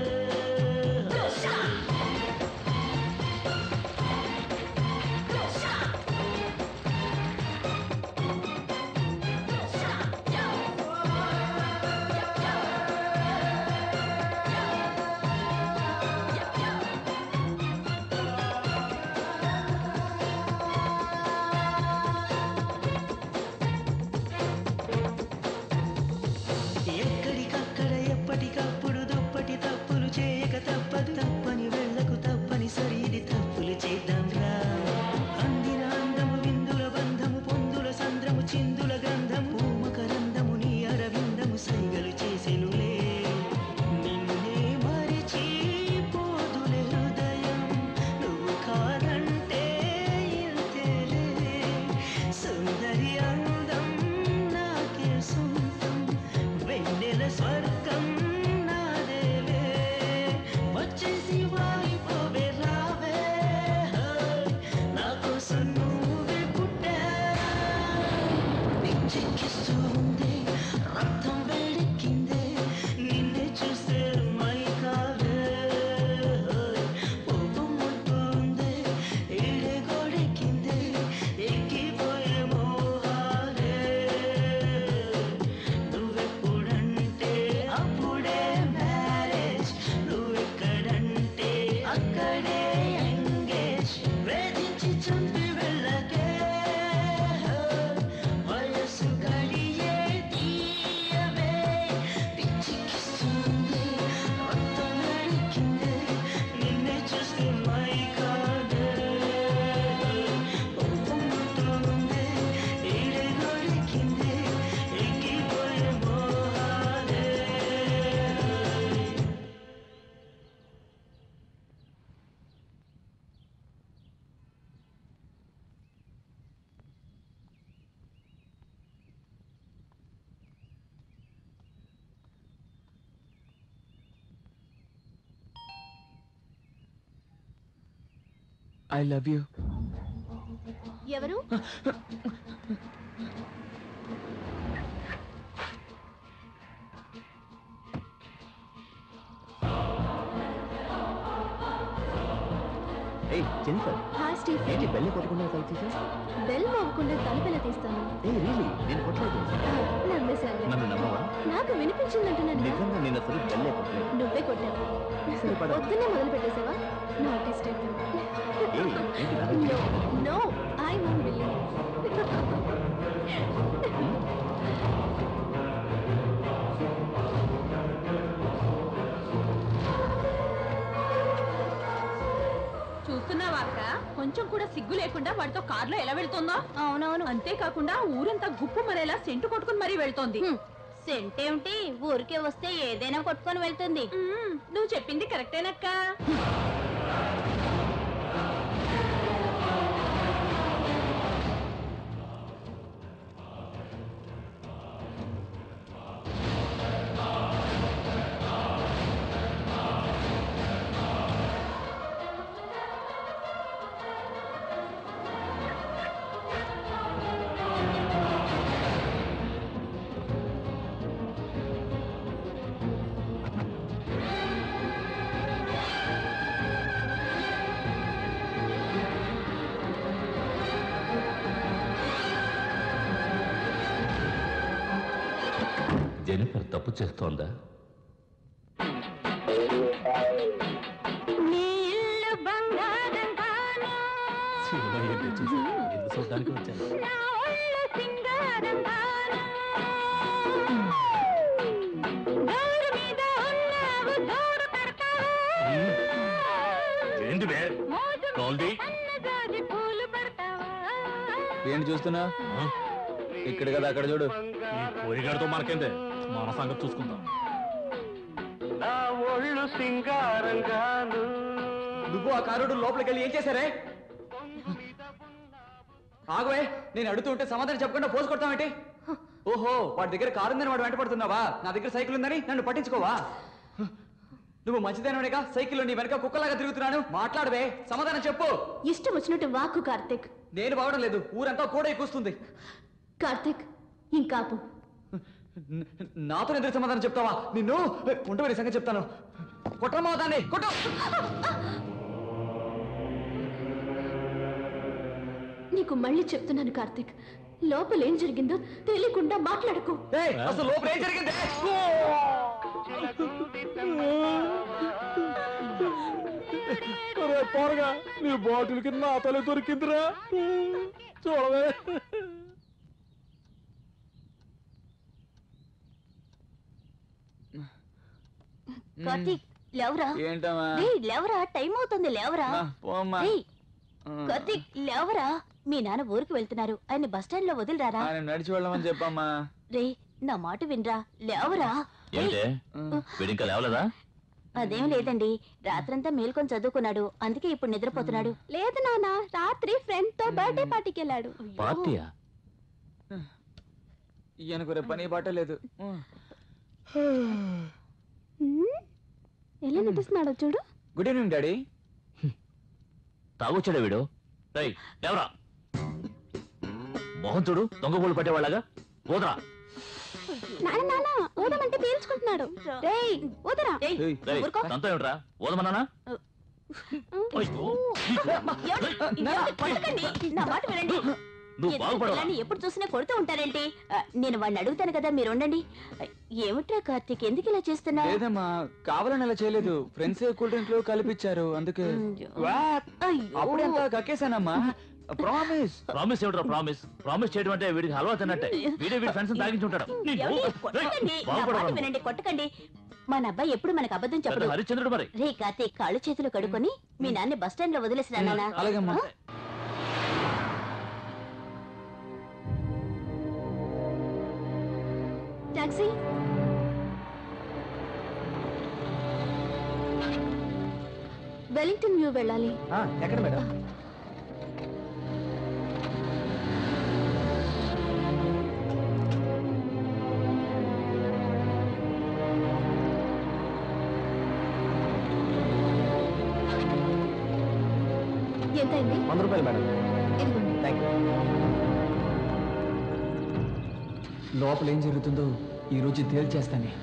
ఎక్కడికక్కడ ఎప్పటికప్పుడు దుప్పటి తప్పులు చేయక తప్పదు తప్పని వెళ్ళకు తప్పని సరి ఇది తప్పులు చేద్దాం రా అందిన అందము విందుల బంధము పొందుల సంద్రము చిందుల గంధము పూమకరందము నీ అరవిందము సైగలు చేసెనులే నిన్నే మరిచి పోదులే హృదయం నువ్వు కాదంటే ఇంతేలే సుందరి అందం నాకే సొంతం వెన్నెల స్వర్గం నాదేలే వచ్చేసి వాలిపోవే రావే హోయ్, నా కోసం నువ్వే పుట్టా పిచ్చెక్కిస్తూ ఉంది రక్తం వేడెక్కిందే నిన్నే చూస్తే మైకాలే హోయ్, కోపం ఉంటుంది ఈడే గోడెక్కిందే ఎక్కిపోయే మోహాలే నువ్వెప్పుడంటే అప్పుడే మ్యారేజ్ నువ్వెక్కడంటే అక్కడే ఎంగేజ్ వేధించి చంపి వెళ్ళకే వయసు గడియే తీయవే పిచ్చికిస్తుంది రక్తం వేడికిందే నిన్నే చూస్తే మైకాడే కోపం ఉంటుంది ఈడే గోడెక్కిందే ఎక్కిపోయే మోహాలే ఐ లవ్ యూ ఎవరు ఏయ్ జెనిఫర్ హాయ్ స్టీఫ్ ఏంటి బెల్లి కొట్టకుండా తలుపు తీసా బెల్ మోగకుండా తలుపెలా తీస్తాను ఏ రీలీ నేను కొట్టలేదు నమ్మేశాను నన్ను నమ్మవా నాకు వినిపించిందంటున్నాను కదా. నిజంగా నేను అసలు బెల్లే కొట్టలేదు నువ్వే కొట్టావు సరే, పద. పొద్దున్నే మొదలు పెట్టేసావా నాట్ ఏయ్, ఏంటి నా no no I won't believe చూస్తున్నావా అక్క కొంచెం కూడా సిగ్గు లేకుండా వాడితో కార్లో ఎలా వెళ్తుందో అవునవును అంతేకాకుండా ఊరంతా గుప్పు మరేలా సెంటు కొట్టుకుని మరీ వెళ్తోంది సెంటేమిటి ఊరికే వస్తే ఏదైనా కొట్టుకొని వెళ్తుంది మ్మ్, నువ్వు చెప్పింది కరెక్టేనక్క జెనిఫర్ తప్పు చేస్తోందా నీ ఇల్లు బంగారం కాను సినిమా ఏంటో చూసి ఇల్లు చూడడానికి వచ్చాను నా ఒళ్ళు ఏంటి బే గోల్డీ ఏంటి చూస్తున్నా ఇక్కడ కదా అక్కడ చూడు ఈ కోరిగాడితో మనకేంది మన సంగతి చూసుకుందాం నా ఒళ్ళు సింగారంగాను నువ్వు ఆ కారుడు లోపలికి వెళ్ళి ఏం చేశారే ఆగవే నేను అడుగుతుంటే సమాధానం చెప్పకుండా పోసు కొడతామేంటి ఓహో వాడి దగ్గర కారు ఉందని వాడు వెంట పడుతున్నావా నా దగ్గర సైకిల్ ఉందని నన్ను పట్టించుకోవా నువ్వు మంచిదేనోనేగా సైకిల్ నీ వెనక కుక్కలాగా తిరుగుతున్నాను మాట్లాడవే సమాధానం చెప్పు ఇష్టం వచ్చినట్టు వాక్కు కార్తీక్ నేను బాగడం లేదు ఊరంతా కూడా కూస్తుంది కార్తీక్ ఇంకాపు నాతో ఎదురు సమాధానం చెప్తావా నిన్ను ఉండవని సంగతి చెప్తాను కొట్టమా దాన్ని కొట్టు నీకు మళ్ళీ చెప్తున్నాను కార్తీక్ లోపల ఏం జరిగిందో తెలియకుండా మాట్లాడకు ఏయ్, అసలు లోపల ఏం జరిగింది ఒరే పోరగా నీ బాటిల్ కింద నా తల దొరికిందిరా చూడవే కార్తీక్ లేవరా ఏంటమ్మా రేయ్, లేవరా టైం అవుతుంది లేవరా ఆ, పోమ్మా. రేయ్, ఆ. కార్తీక్ లేవరా మీ నాన్న ఊరికి వెళ్తున్నారు ఆయన బస్ స్టాండ్ లో వదిలిరారా ఆయన నడిచి వెళ్ళమని చెప్పమ్మా రే నా మాట వినరా లేవరా ఏంటే వీడింకా లేవలేదా అదేం లేదండి రాత్రంతా మేల్కొని చదువుకున్నాడు అందుకే ఇప్పుడు నిద్రపోతున్నాడు లేదు నాన్న రాత్రి ఫ్రెండ్ తో బర్త్డే పార్టీకి వెళ్ళాడు పార్టీయా ఈయనకు రేపు పని బాట లేదు ఎలా నటిస్తున్నాడో చూడు గుడ్ ఈవినింగ్ డాడీ తాగొచ్చాడా వీడు రేయ్ లేవరా మొహం చూడు దొంగ పూలు పట్టేవాళ్ళగా పోదరా నాన్న నాన్న ఊదమంటే పీల్చుకుంటున్నాడు రేయ్ ఊదరా రేయ్ తంతో ఏమిట్రా ఓదమన్నానా అయ్యో, ఏమండి, కొట్టకండి. నా మాట వినండి నువ్వు ఎందుకు బాగుపడవా పిల్లాన్ని ఎప్పుడు చూసినా కొడుతూ ఉంటారేంటి ఆ, నేను వాడిని అడుగుతాను కదా మీరు ఉండండి ఆ, ఏమిట్రా కార్తీక్ ఎందుకు ఇలా చేస్తున్నా లేదమ్మా కావాలని అలా చేయలేదు ఫ్రెండ్స్ కూల్ డ్రింక్ లో కలిపిచ్చారు అందుకే వాట్? అప్పుడే అంతా కక్కేశానమ్మా ప్రామిస్ ప్రామిస్ ఏమిట్రా ప్రామిస్ ప్రామిస్ చేయడం అంటే వీడికి హల్వా తిన్నట్టే వీడే వీడి ఫ్రెండ్స్ తాగించి ఉంటాడు ఏమండి, కొట్టకండి నా మాట వినండి కొట్టకండి మన అబ్బాయి ఎప్పుడు మనకు అబద్ధం చెప్పడు హరిశ్చంద్రుడు మరి రే కార్తీక్ కాళ్ళు చేతులు కడుకొని మీ నాన్న బస్ స్టాండ్ లో వదిలేసి రానా అలాగమ్మా టాక్సీ వెలింగ్టన్ వ్యూ వెళ్ళాలి ఎక్కడ మేడం ఎంత అయింది వంద రూపాయలు మేడం ఇదిగోండి థ్యాంక్ యూ లోపల ఏం జరుగుతుందో ఈ రోజు తేల్చేస్తానే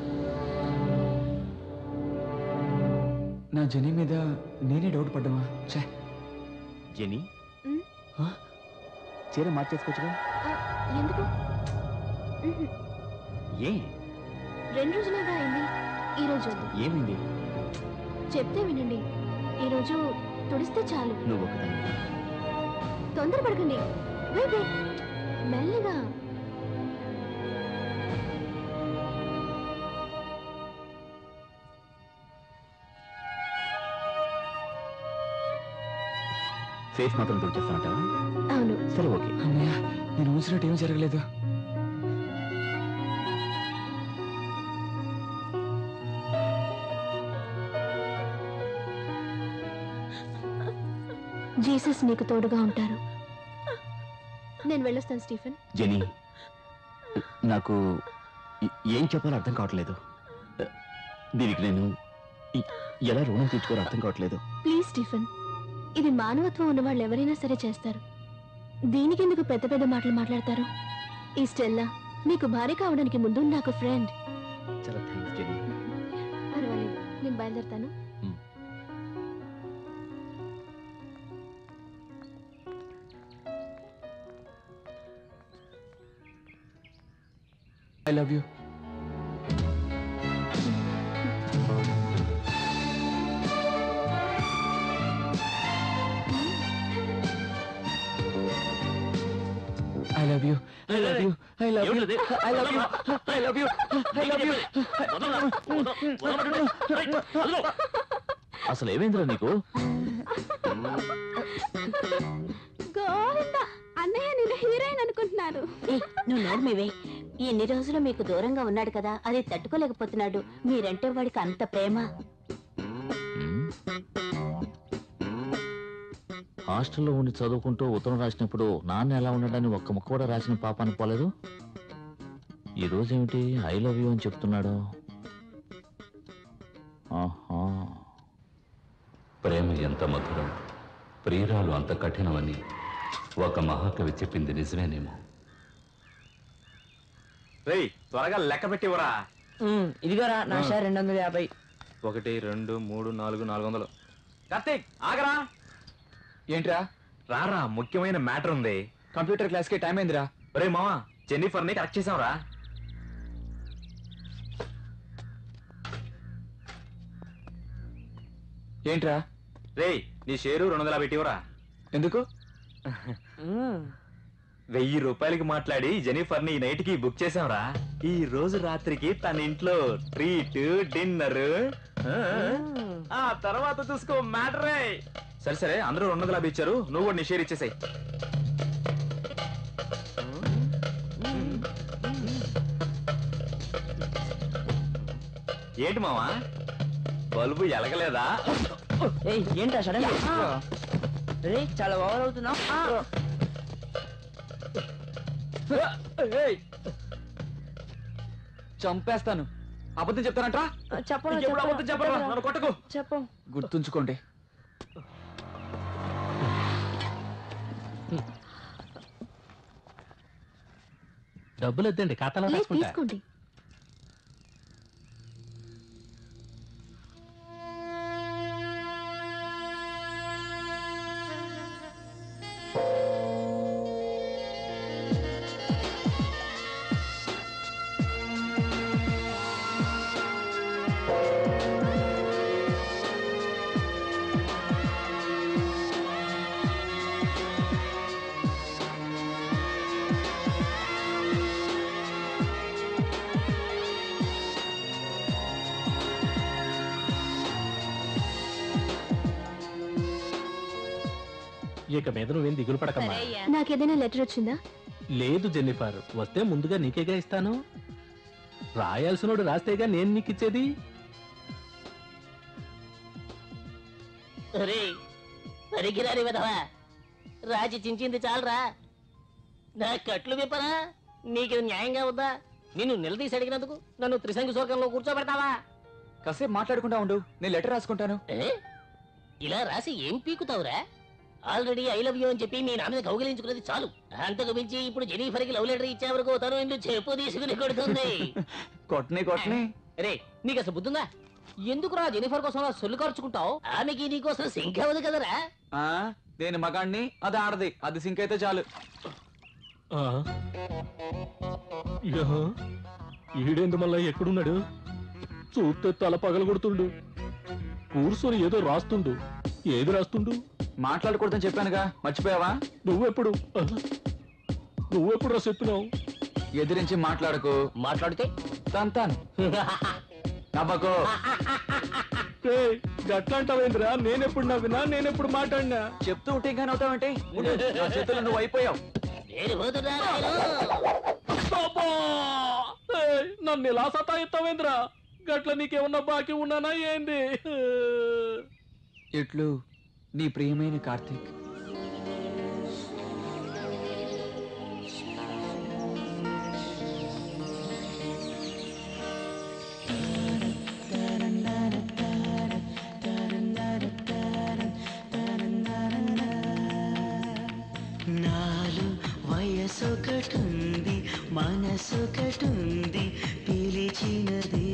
నా జని మీద నేనే డౌట్ పడ్డామా ఛే జెనీ ఉమ్, చీర మార్చేసుకోవచ్చుగా ఆ, ఎందుకు ఉహు, ఏ రెండు రోజులేగా అయింది ఈ రోజు వద్దు ఏమైంది చెప్తే వినండి ఈ రోజు తుడిస్తే చాలు నువ్వు ఒకదాన్ని తొందరపడకండి వెయిట్ వెయిట్ మెల్లగా ఫేస్ మాత్రం తుడిచేస్తానంటావా అవును సరే ఓకే అమ్మయ్య నేను ఊసినట్టు ఏం జరగలేదు జీసస్ నీకు తోడుగా ఉంటారు నేను వెళ్ళొస్తాను స్టీఫెన్ జెనీ నాకు ఎ- ఏం చెప్పాలో అర్థం కావట్లేదు దీనికి నేను ఎ- ఎలా రుణం తీర్చుకోవాలో అర్థం కావట్లేదు ప్లీజ్ స్టీఫెన్ ఇది మానవత్వం ఉన్న వాళ్ళు ఎవరైనా సరే చేస్తారు దీనికి ఎందుకు పెద్ద పెద్ద మాటలు మాట్లాడతారు ఈ స్టెల్లా నీకు భార్య కావడానికి ముందు నాకు ఫ్రెండ్ చాలా థ్యాంక్స్ జెనీ పర్వాలేదు నేను బయలుదేరుతాను I love you I I love you I love you I love you ఏమిటిది? I love you I love you I love you అసలు ఏమైందిరా నీకు గోవింద అన్నయ్య నేను హీరోయిన్ అనుకుంటున్నాను నువ్వు నోర్మివే ఎన్ని రోజులు మీకు దూరంగా ఉన్నాడు కదా అది తట్టుకోలేకపోతున్నాడు మీరంటే వాడికి అంత ప్రేమ హాస్టల్లో ఉండి చదువుకుంటూ ఉత్తరం రాసినప్పుడు నాన్న ఎలా ఉన్నాడని ఒక్క ముక్క కూడా రాసిన పాపానికి పోలేదు ఈ రోజు ఏమిటి ఐ లవ్ యూ అని చెప్తున్నాడు ఆహా ప్రేమ ఎంత మధురం ప్రియురాలు అంత కఠినమని ఒక మహాకవి చెప్పింది నిజమేనేమో రేయ్ త్వరగా లెక్క పెట్టివరా ఉమ్, ఇదిగోరా నా షేర్ రెండు వందల యాభై ఒకటి రెండు మూడు నాలుగు నాలుగు వందలు కార్తీక్ ఆగరా ఏంట్రా రారా ముఖ్యమైన మ్యాటర్ ఉంది కంప్యూటర్ క్లాస్ కి టైం అయిందిరా రే మామా జెన్నిఫర్ ని కరెక్ట్ చేసాంరా ఏంట్రా రే నీ షేరు రెండు వందల పెట్టివరా ఎందుకు వెయ్యి రూపాయలకి మాట్లాడి జెనిఫర్ ని ఈ నైట్ కి బుక్ చేసాంరా ఈ రోజు రాత్రికి తన ఇంట్లో ట్రీట్ డిన్నర్ ఆ తర్వాత చూసుకో మ్యాటరే సరే సరే అందరూ రెండు వందల యాభై ఇచ్చారు నువ్వు కూడా నీ షేర్ ఇచ్చేసాయి ఏంటి మావా బల్బు ఎలగలేదా ఏయ్ ఏంటా సడన్ రే చాలా ఓవర్ అవుతున్నావు చంపేస్తాను అబద్ధం చెప్తానంట్రా చెప్పను ఇంకెప్పుడు అబద్ధం చెప్పరా నన్ను కొట్టకు చెప్పు గుర్తుంచుకోండి డబ్బులు వద్దండి ఖాతాలో లేదు రాసుకుంటా తీసుకోండి ఇక మీద నువ్వేం దిగులు పడకమ్మా నాకేదైనా లెటర్ వచ్చిందా లేదు జెన్నిఫర్ వస్తే ముందుగా నీకేగా ఇస్తాను రాయాల్సినోడు రాస్తేగా నేను నీకు ఇచ్చేది రే పనికిరాని విధవా రాజీ చించింది చాలరా నా కట్లు విప్పరా నీకు ఇది న్యాయంగా ఉందా నిన్ను నిలదీసి అడిగినందుకు నన్ను త్రిశంకు స్వర్గంలో కూర్చోబెడతావా కాసేపు మాట్లాడుకుంటా ఉండు నేను లెటర్ రాసుకుంటాను ఏ? ఇలా రాసి ఏం పీకుతావురా ఆల్రెడీ ఐ లవ్ యూ అని చెప్పి మీ నాన్న కౌగిలించుకున్నది చాలు అంతకు మించి ఇప్పుడు జెనీఫర్కి లవ్ లెటర్ ఇచ్చేవరకు తను ఇల్లు చెప్పు తీసుకుని కొడుతుంది కొట్టని కొట్టని రే నీకు అసలు బుద్ధుందా ఎందుకు రా జెనిఫర్ కోసం అలా సొల్లు ఖర్చుకుంటావు ఆమెకి నీకోసం సింక్ అవ్వదు కదరా ఆ, నేను మగాడిని అది ఆడది అది సింక్ అయితే చాలు ఆ? యహ, ఈడేందు మళ్ళా ఎక్కడున్నాడు చూస్తే తల పగలగొడుతుండు కూర్చొని ఏదో రాస్తుండు ఏది రాస్తుండు మాట్లాడకూడదని చెప్పానుగా మర్చిపోయావా నువ్వెప్పుడు ఆ? నువ్వెప్పుడు రా చెప్పినావు ఎదిరించి మాట్లాడకు మాట్లాడితే తంతాను నవ్వకు ఏయ్, గట్లంటావేంద్రా నేనెప్పుడు నవ్వినా నేనెప్పుడు మాట్లాడినా చెప్తూ ఉంటే ఇంకా నవ్వుతావంటే ఉండు, నా చేతుల్లో నువ్వు అయిపోయావు నేను పోతున్నా నాయనా. అబ్బా! ఏయ్, నన్ను ఇలా సతాయిస్తావేంద్రా గట్ల నీకేమన్నా బాకీ ఉన్నానా ఏంది ఇట్లు నీ ప్రియమైన కార్తీక్ నాలో వయసొకటుంది మనసొకటుంది పిలిచినది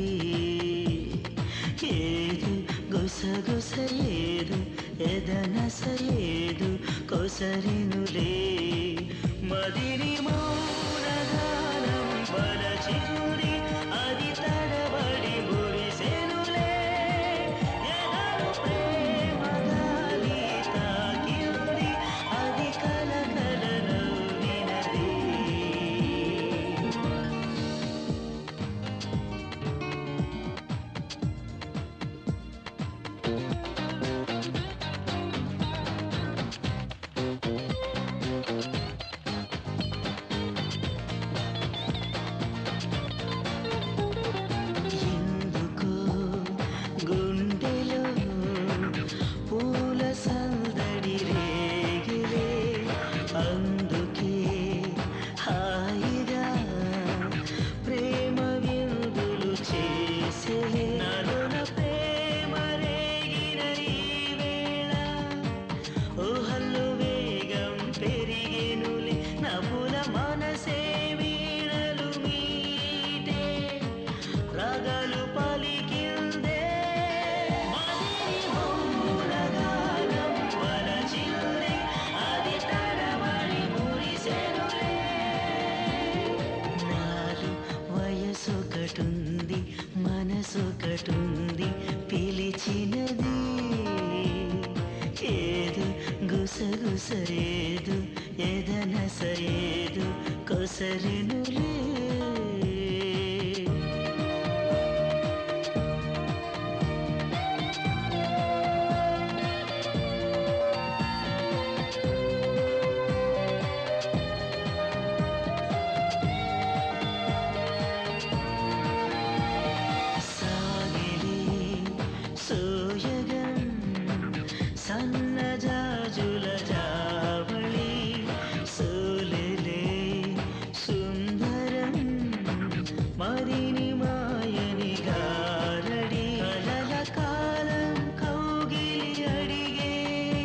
ఏదు గుసగుసలేదు ఎదనసలేదు కొసరినులే మదిని మౌనగానం బలచినుడి అది తడబడి మురిసెనులే ఎదను ప్రేమ గాలి తాకింది అది కలకల నవ్వినది ఎదనస ఏదు కొసరెనులే సాగిలే సోయగం సన్నజాజుల జావళి సోలెలే సుందరం మరిని మాయని గారడి కలల కాలం కౌగిలి అడిగే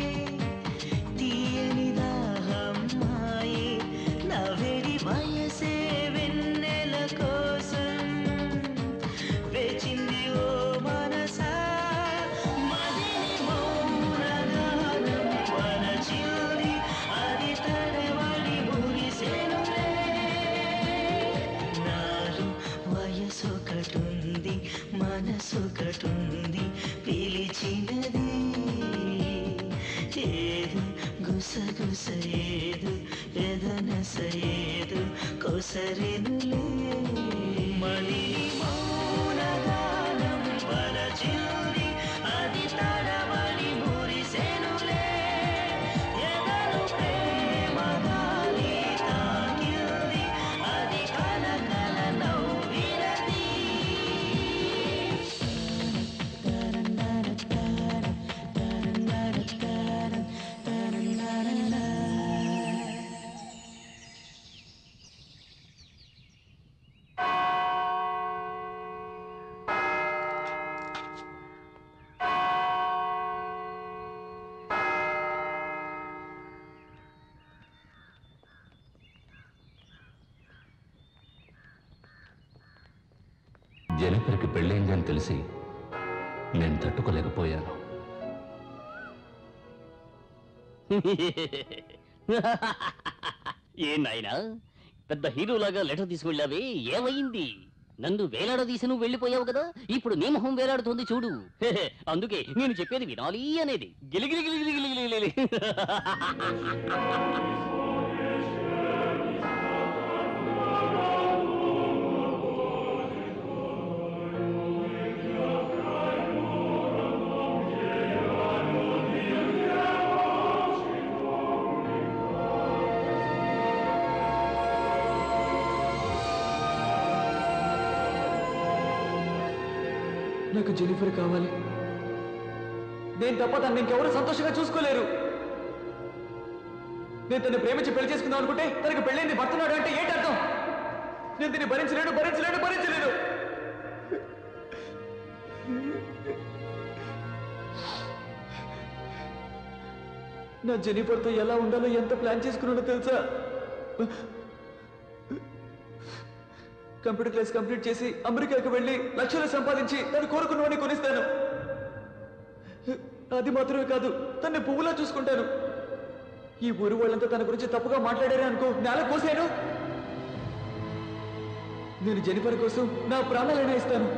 తీయని దాహం మాయే నవెడి వయసే వెన్నెల కోసం వేచింది ఓ మనసా మదిని మౌనగానం వలచింది అది తడబడి మురిసెనులే నాలో వయసొకటుంది మనసొకటుంది పిలిచినది ఏదు గుసగుస ఏదు ఎదనస ఏదు కొసరెనులే మణి మౌనగానం వలచింది అది తడబడి మురిసెనులే ఎదను ప్రేమ గాలి తాకింది అది కలకల నవ్వినది జెనిఫర్కి పెళ్ళైందని తెలిసి నేను తట్టుకోలేకపోయాను ఏ నాయనా పెద్ద హీరోలాగా లెటర్ తీసుకెళ్ళావే ఏమైంది నన్ను వేలాడదీసి నువ్వు వెళ్ళిపోయావు కదా ఇప్పుడు నీ మొహం వేలాడుతోంది చూడు హెహె, అందుకే నేను చెప్పేది వినాలి అనేది గిలిగిలి గిలిగిలి గిలిగిలి నాకు జెనిఫర్ కావాలి నేను తప్ప తను ఇంకెవరు సంతోషంగా చూసుకోలేరు నేను తను ప్రేమించి పెళ్లి చేసుకుందాం అనుకుంటే తనకు పెళ్ళైంది భర్తనాడు అంటే ఏంటి అర్థం నేను దీన్ని భరించలేను భరించలేను భరించలేను నా జెనిఫర్తో ఎలా ఉండాలో ఎంత ప్లాన్ చేసుకున్నాడో తెలుసా కంప్యూటర్ క్లాస్ కంప్లీట్ చేసి అమెరికాకు వెళ్ళి లక్షలు సంపాదించి తను కోరుకున్నవాడిని కొనిస్తాను అది మాత్రమే కాదు తన్ని పువ్వులా చూసుకుంటాను ఈ ఊరు వాళ్ళంతా తన గురించి తప్పుగా మాట్లాడారే అనుకో నేల కోసాను నేను జెనిఫర్ కోసం నా ప్రాణాలైనా ఇస్తాను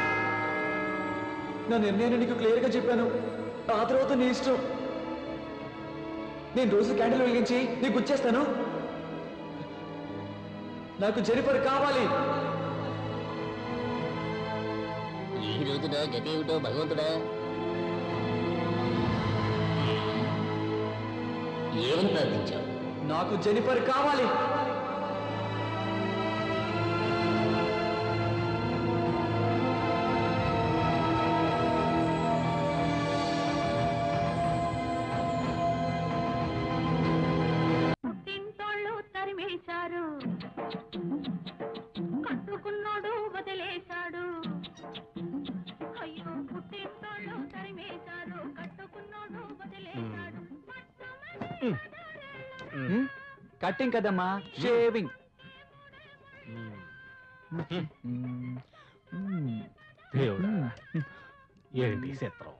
నా నిర్ణయాన్ని నీకు క్లియర్గా చెప్పాను ఆ తర్వాత నీ ఇష్టం నేను రోజు క్యాండిల్ వెలిగించి నీకు గుచ్చేస్తాను నాకు జెనిఫర్ కావాలి ఈ రోజున గతి ఏమిటో భగవంతుడా ఏమని ప్రార్థించావు నాకు జెనిఫర్ కావాలి పుట్టింటోళ్ళు తరిమేశారు కట్టుకున్నాడు వదిలేశాడు అయ్యో పుట్టింటోళ్ళు తరిమేశారు కట్టుకున్నాడు వదిలేశాడు కట్టింగ్ కదమ్మా షేవింగ్ దేవుడా ఏంటి చిత్రం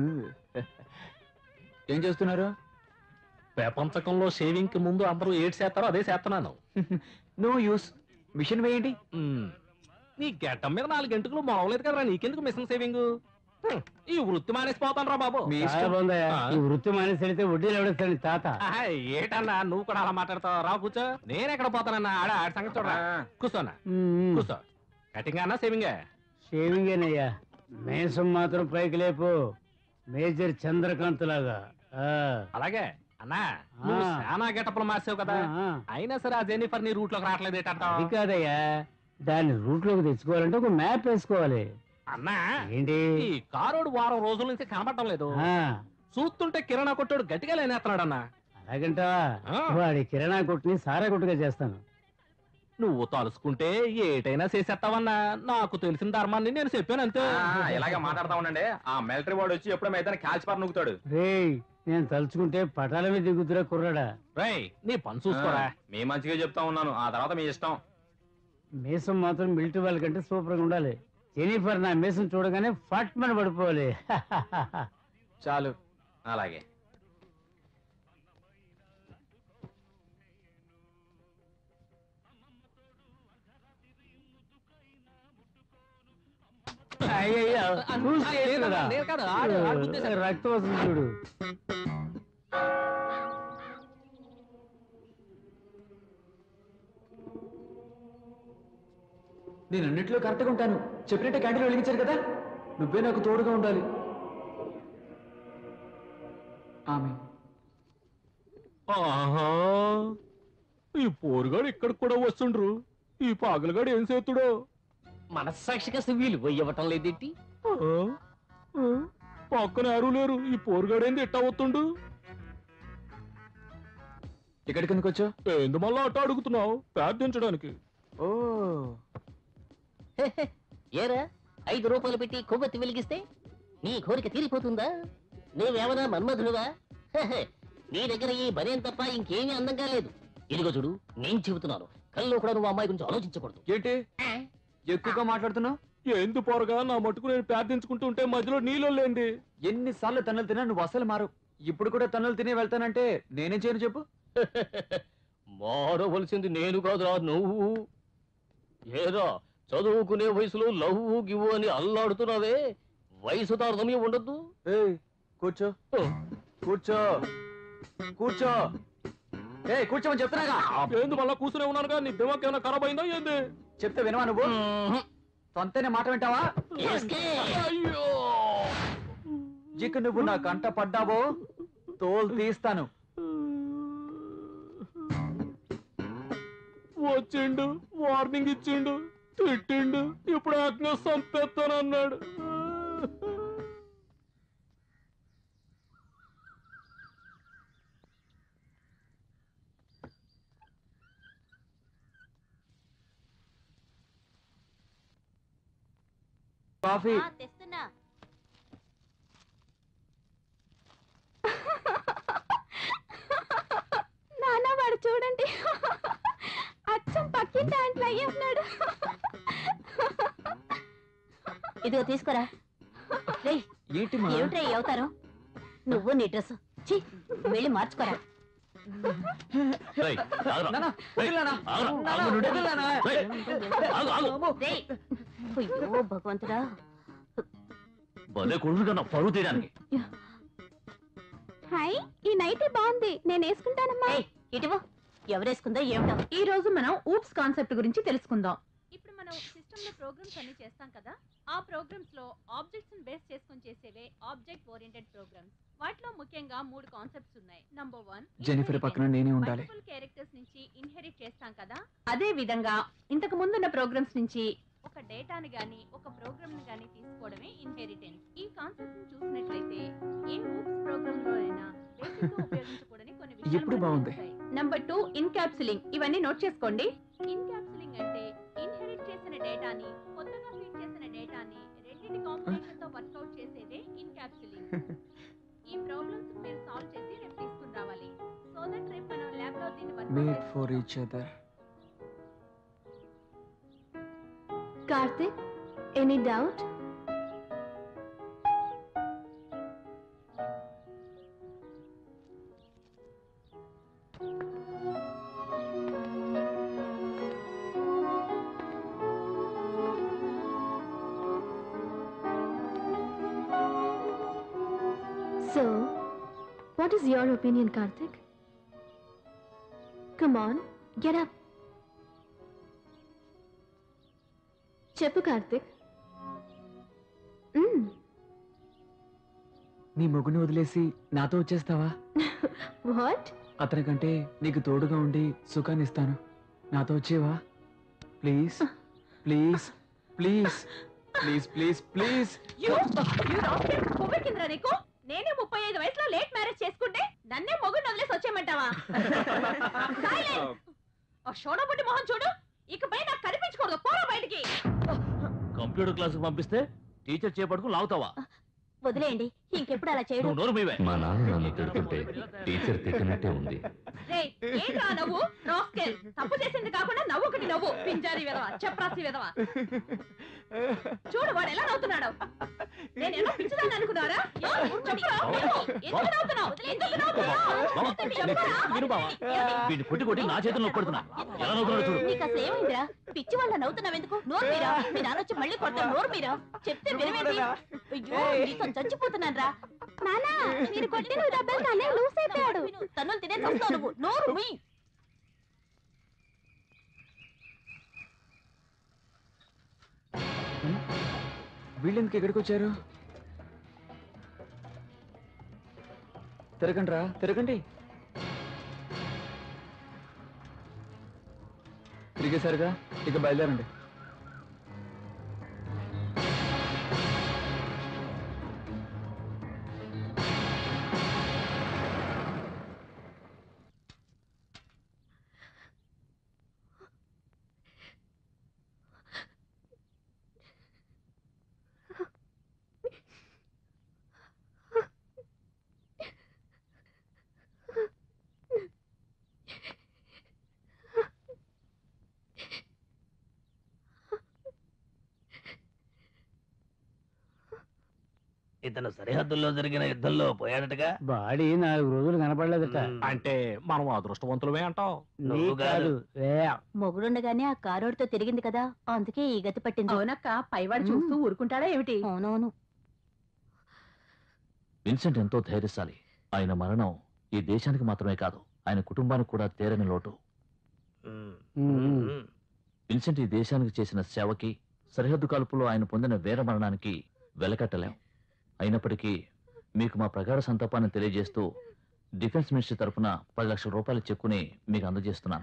ఏం చేస్తున్నారు ప్రపంచకంలో షేవింగ్ కి ముందు అందరూ ఏడు చేస్తారో అదే చేస్తున్నాను నో యూస్ మిషన్ వేయండి నీ గెట్టం మీద నాలుగు గంటలు మొలవలేదు కదరా నీకెందుకు మిషన్ సేవింగ్ హ్మ్, ఈ వృత్తి మానేసిపోతాను రా బాబు మీ చాలా ఇష్టం బాగుందయ్యా ఆ. ఈ వృత్తి మానేసి వెళితే వడ్డీలు ఎవడేస్తాడు తాత ఆహా, ఏటన్నా నువ్వు కూడా అలా మాట్లాడతావు రా కూర్చో నేను ఎక్కడ పోతానన్నా ఆడ ఆడ సంగతి చూడరా కూర్చోనా కూర్చో కటింగ్ అన్నా సేవింగ్ షేవింగేనయ్యా మేసం మాత్రం పైకి లేపు మేజర్ చంద్రకాంత్ లాగా ఆ. అలాగే అన్నా నువ్వు ఆ. చాలా గెటప్లు మార్చావు కదా ఆ, ఆ. అయినా సరే ఆ జెన్నిఫర్ నీ రూట్ లోకి రావట్లేదు అది ఏంటంటావు కాదయ్యా దాన్ని రూట్ లోకి తెచ్చుకోవాలంటే ఒక మ్యాప్ వేసుకోవాలి అన్నా ఏంటి ఈ కారోడు వారం రోజుల నుంచి కనబడటం లేదు ఆ, చూస్తుంటే కిరాణా కొట్టాడు గట్టిగా లేనేస్తున్నాడు అన్నా అలాగంటావా ఆ. వాడి కిరాణా కొట్టుని సారా కొట్టుగా చేస్తాను నువ్వు తలుసుకుంటే ఏటైనా చేసేస్తావన్నా నాకు తెలిసిన ధర్మాన్ని నేను చెప్పాను అంతే ఆ, ఇలాగే మాట్లాడతా ఉండండి ఆ మిలిటరీ వాడు వచ్చి ఎప్పుడో అయితే కాల్చిపారు నూకుతాడు రేయ్ నేను తలుచుకుంటే పటాల మీద దిగుతురా కుర్రాడా రేయ్ నీ పని చూసుకోరా ఆ, మీ మంచిగా చెప్తా ఉన్నాను ఆ తర్వాత మీ ఇష్టం మీసం మాత్రం మిలిటరీ వాళ్ళకంటే సూపర్ గా ఉండాలి జెనిఫర్ నా మీసం చూడగానే ఫట్ మన పడిపోవాలి చాలు అలాగే అయ్యయ్యో, చూసి నేను కదా. నేను కాదు, ఆడు- ఆడు గుద్దేశాడు. రక్తం వస్తుంది చూడు నేను అన్నింటిలో కరెక్ట్గా ఉంటాను చెప్పినట్టే క్యాంటీన్ వెలిగించారు కదా నువ్వే నాకు తోడుగా ఉండాలి ఆమె ఆహా ఈ పోరుగాడు ఇక్కడికి కూడా వస్తుండ్రు ఈ పాగలగాడు ఏం చేతుడో మనస్సాక్షిగా విలువ ఇవ్వటం లేదేంటి పక్కన ఎవరు లేరు ఈ పోరుగాడు ఏంది ఎట్టా వస్తుండు ఇక్కడికి ఎందుకు వచ్చావు ఏంది మళ్ళా అట్ట అడుగుతున్నావు ప్రార్థించడానికి ఓ ఏరా ఐదు రూపాయలు పెట్టి కొవ్వొత్తి వెలిగిస్తే నీ కోరిక తీరిపోతుందా నువ్వేమన్నా మన్మధుడువా హెహె, నీ దగ్గర ఈ బనేం తప్ప ఇంకేమీ అందంగా లేదు ఇదిగో చూడు నేను చెబుతున్నాను కల్లో కూడా నువ్వు అమ్మాయి గురించి ఆలోచించకూడదు ఏంటి ఎక్కువగా మాట్లాడుతున్నావు ఏంది పోరగా నా మటుకు నేను ప్రార్థించుకుంటూ ఉంటే మధ్యలో నీళ్ళు లేంది ఎన్నిసార్లు తన్నులు తిన్నా నువ్వు అసలు మారు ఇప్పుడు కూడా తన్నులు తిని వెళ్తానంటే నేనేం చేయను చెప్పు మారవలసింది నేను కాదురా నువ్వు ఏరా చదువుకునే వయసులో లవ్వు గివ్వు అని అల్లాడుతున్నావే వయసు తారతమ్యం ఉండద్దు ఏయ్ కూర్చో కూర్చో కూర్చో ఏ కూర్చోమని చెప్తున్నాగా ఏంది మళ్ళా కూర్చునే ఉన్నానుగా నీ దిమాక్ ఏమైనా ఖరాబ్ అయిందా ఏంది చెప్తే వినవా నువ్వు తొంతనే మాట వింటావా అయ్యో ఇక నువ్వు నా కంట పడ్డావో తోలు తీస్తాను వచ్చిండు వార్నింగ్ ఇచ్చిండు తిట్టిండు ఇప్పుడు ఆజ్ఞ సంపేస్తానన్నాడు కాఫీ తెస్తున్నా నాన్న వాడు చూడండి అచ్చం పక్కింటి దాంట్లో అయ్యి ఉన్నాడు ఇదిగో తీసుకురా రేయ్, ఏంటి మా ఏమిట్రా ఈ అవతారం నువ్వు నీ డ్రెస్ ఛీ వెళ్ళి మార్చుకోరా రేయ్, ఆగురా. నాన్న, వదిలేనా? ఆగురా, నాన్న, ఆగు నుండు. వదిలేనా? రేయ్, ఆగు, ఆగు. రేయ్, అయ్యో భగవంతుడా భలే కొడుకు కన్నా పరువు తీయడానికి హాయ్ ఈ నైట్ బాగుంది నేను వేసుకుంటానమ్మా ఏయ్, ఇటువో ఎవరేసుకుందో ఏమిటో ఈ రోజు మనం ఊప్స్ కాన్సెప్ట్ గురించి తెలుసుకుందాం ఇప్పుడు మనం సిస్టమ్ లో ప్రోగ్రామ్స్ అన్ని చేస్తాం కదా ఆ ప్రోగ్రామ్స్ లో ఆబ్జెక్ట్స్ ని బేస్ చేసుకొని చేసేవే ఆబ్జెక్ట్ ఓరియంటెడ్ ప్రోగ్రామ్స్ వాటిలో ముఖ్యంగా మూడు కాన్సెప్ట్స్ ఉన్నాయి నంబర్ వన్ జెనిఫర్ పక్కన నేనే ఉండాలి మల్టిపుల్ క్యారెక్టర్స్ నుంచి ఇన్హెరిట్ చేస్తాం కదా అదే విధంగా ఇంతకు ముందున్న ప్రోగ్రామ్స్ నుంచి ఒక డేటాని గాని ఒక ప్రోగ్రామ్ ని గాని తీసుకోవడమే ఇన్హెరిటెన్స్ ఈ కాన్సెప్ట్ ని చూసినట్లయితే ఏ ఊప్స్ ప్రోగ్రామ్ లో అయినా బేసిక్ గా ఉపయోగించకూడని కొన్ని విషయాలు ఇప్పుడు మనకు బాగుంది. తెలుస్తాయి. నంబర్ టూ ఇన్కాప్సులింగ్ ఇవన్నీ నోట్ చేసుకోండి ఇన్కాప్సులింగ్ అంటే ఇన్హెరిట్ చేసిన డేటాని కొత్తగా ఫీడ్ చేసిన డేటాని రెండింటి కాంబినేషన్ తో వర్కౌట్ చేసేదే ఇన్కాప్సులింగ్ ఈ ప్రాబ్లమ్స్ మీరు సాల్వ్ చేసి రేపు తీసుకుని రావాలి సో దట్ రేపు మనం ల్యాబ్ లో దీన్ని work out made for each other Karthik any doubt what is your opinion Karthik come on get up చెప్పు కార్తిక్ మ్మ్. నీ మొగుని వదిలేసి నాతో వచ్చేస్తావా వాట్ అతనికంటే నీకు తోడుగా ఉండి సుఖాన్ని ఇస్తాను నాతో వచ్చేవా please please please please please please You- you rascal, కొవ్వెక్కిందిరా నీకు నేనే ముప్పై ఐదు వయసులో లేట్ మ్యారేజ్ చేసుకుంటే నన్నే మొగుడు వదిలేసి వచ్చేయమంటావా Silence! ఆ షోడబుట్టి మొహం చూడు ఇకపై నాకు కనిపించకూడదు పోరా బయటికి కంప్యూటర్ క్లాస్కి పంపిస్తే టీచర్ చేపట్టుకుని లాగుతావా వదిలేయండి ఇంకెప్పుడు అలా చేయడం నువ్వు నోరు మీవే మా నాన్న నన్ను తిడుతుంటే టీచర్ తిట్టినట్టే ఉంది రేయ్, ఏంట్రా నవ్వు రాస్కెల్ తప్పు చేసింది కాకుండా నవ్వు ఒకటి నవ్వు పింజారి విధవ చెప్రాసి విధవ చూడు వాడు ఎలా నవ్వుతున్నాడు నేను ఎలా పిచ్చిదాన్ని అనుకున్నారా యో, చెప్పురా, చెప్పు. ఎందుకు నవ్వుతున్నావు ఎందుకు నవ్వుతున్నావు చెప్పరా? వీడిని కొట్టి కొట్టి నా చేతుల్లో కొడుతున్నా ఎలా నవ్వుతున్నాడు చూడు నీకు అసలు ఏమైందిరా పిచ్చి వాళ్ళ నవ్వుతున్నావు ఎందుకు నోరు మీరా మీ నాన్న వచ్చి మళ్ళీ కొడతాను నోరు మీరా చెప్తే వినవేంటి అయ్యో నీతో చచ్చిపోతున్నాను రా నానా మీరు కొట్టిన డబ్బులు కానీ లూస్ అయిపోయాడు తన్నులు తినే చస్తావు నువ్వు నోరు ముయ్ వీళ్ళెందుకు ఎక్కడికి వచ్చారు తిరగండి రా తిరగండి తిరిగేశారుగా ఇక బయలుదేరండి ఇతను సరిహద్దుల్లో జరిగిన యుద్ధంలో పోయాడటగా బాడీ నాలుగు రోజులు కనపడలేదట అంటే మనం అదృష్టవంతులమే అంటావు నీకు కాదు ఏ, మొగుడుండగానే ఆ కారోడితో తిరిగింది కదా అందుకే ఈ గతి పట్టింది అవునక్క పైవాడు చూస్తూ ఊరుకుంటాడా ఏమిటి అవునవును విన్సెంట్ ఎంతో ధైర్యశాలి ఆయన మరణం ఈ దేశానికి మాత్రమే కాదు ఆయన కుటుంబానికి కూడా తీరని లోటు ఉమ్. విన్సెంట్ ఈ దేశానికి చేసిన సేవకి సరిహద్దు కాల్పులో ఆయన పొందిన వీర మరణానికి వెలకట్టలేం అయినప్పటికీ మీకు మా ప్రగాఢ సంతాపాన్ని తెలియజేస్తూ డిఫెన్స్ మినిస్ట్రీ తరఫున పది లక్షల రూపాయల చెక్కుని మీకు అందజేస్తున్నాను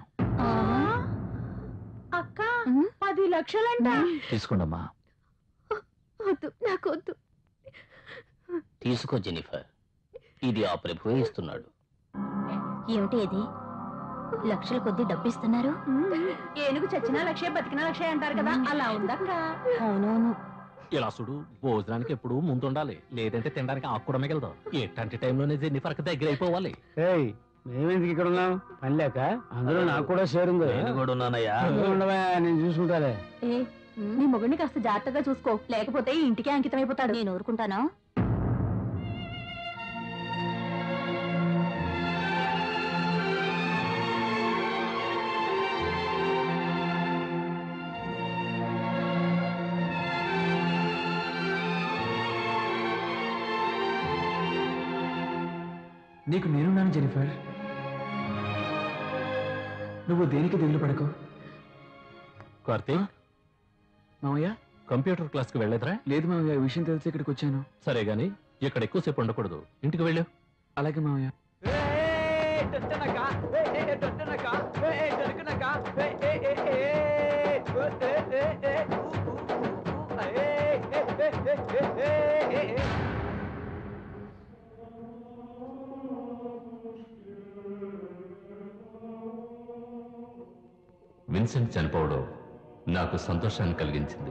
అక్క పది లక్షలంట తీసుకోండమ్మా వద్దు నాకు వద్దు తీసుకో జెనిఫర్ ఇది ఆ ప్రభువే ఇస్తున్నాడు ఏమిటి ఇది లక్షల కొద్ది డబ్బిస్తున్నారు ఏనుగు చచ్చినా లక్షే బతికినా లక్షే అంటారు కదా అలా ఉందక్క అవునవును ఇలా చూడు భోజనానికి ఎప్పుడు ముందుండాలి లేదంటే తినడానికి ఆకు కూడా మిగలదు ఎట్లాంటి టైంలోనే జెన్నిఫర్కి దగ్గర అయిపోవాలి ఏయ్ మేమెందుకు ఇక్కడ ఉన్నాం పని లేక అందులో నాకు కూడా షేర్ ఉంది నేను కూడా ఉన్నానయ్యా నువ్వు ఉండవా, నేను చూసుకుంటాలే ఏ నీ మొగుడిని కాస్త జాగ్రత్తగా చూసుకో లేకపోతే ఈ ఇంటికే అంకితం అయిపోతాడు నేను ఊరుకుంటానా నీకు నేనున్నాను జెనిఫర్ నువ్వు దేనికి దిగులు పడకు కార్తీక్ మామయ్య కంప్యూటర్ క్లాస్కి వెళ్ళేదిరా లేదు మామయ్య ఈ విషయం తెలిసి ఇక్కడికి వచ్చాను సరే గాని ఇక్కడ ఎక్కువసేపు ఉండకూడదు ఇంటికి వెళ్ళు అలాగే మామయ్య విన్సెంట్ చనిపోవడం నాకు సంతోషాన్ని కలిగించింది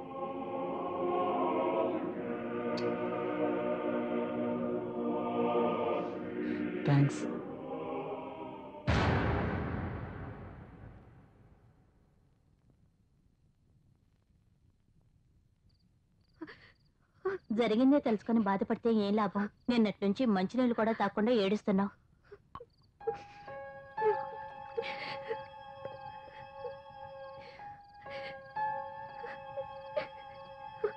థ్యాంక్స్ జరిగిందే తెలుసుకొని బాధపడితే ఏం లాభం నిన్నటి నుంచి మంచినీళ్ళు కూడా తాకుండా ఏడుస్తున్నావు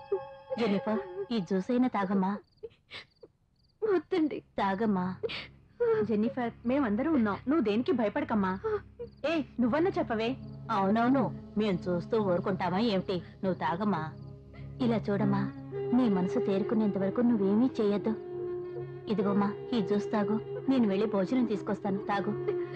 జెనిఫర్ ఈ జ్యూస్ అయినా తాగమ్మా వద్దండి తాగమ్మా జెన్నిఫర్ మేమందరూ ఉన్నాం నువ్వు దేనికి భయపడకమ్మా ఏ నువ్వన్నా చెప్పవే అవునవును మేము చూస్తూ ఊరుకుంటామా ఏమిటి నువ్వు తాగమ్మా ఇలా చూడమ్మా నీ మనసు తేరుకునేంత వరకు నువ్వేమీ చేయొద్దు ఇదిగోమ్మా ఈ జ్యూస్ తాగు నేను వెళ్ళి భోజనం తీసుకొస్తాను తాగు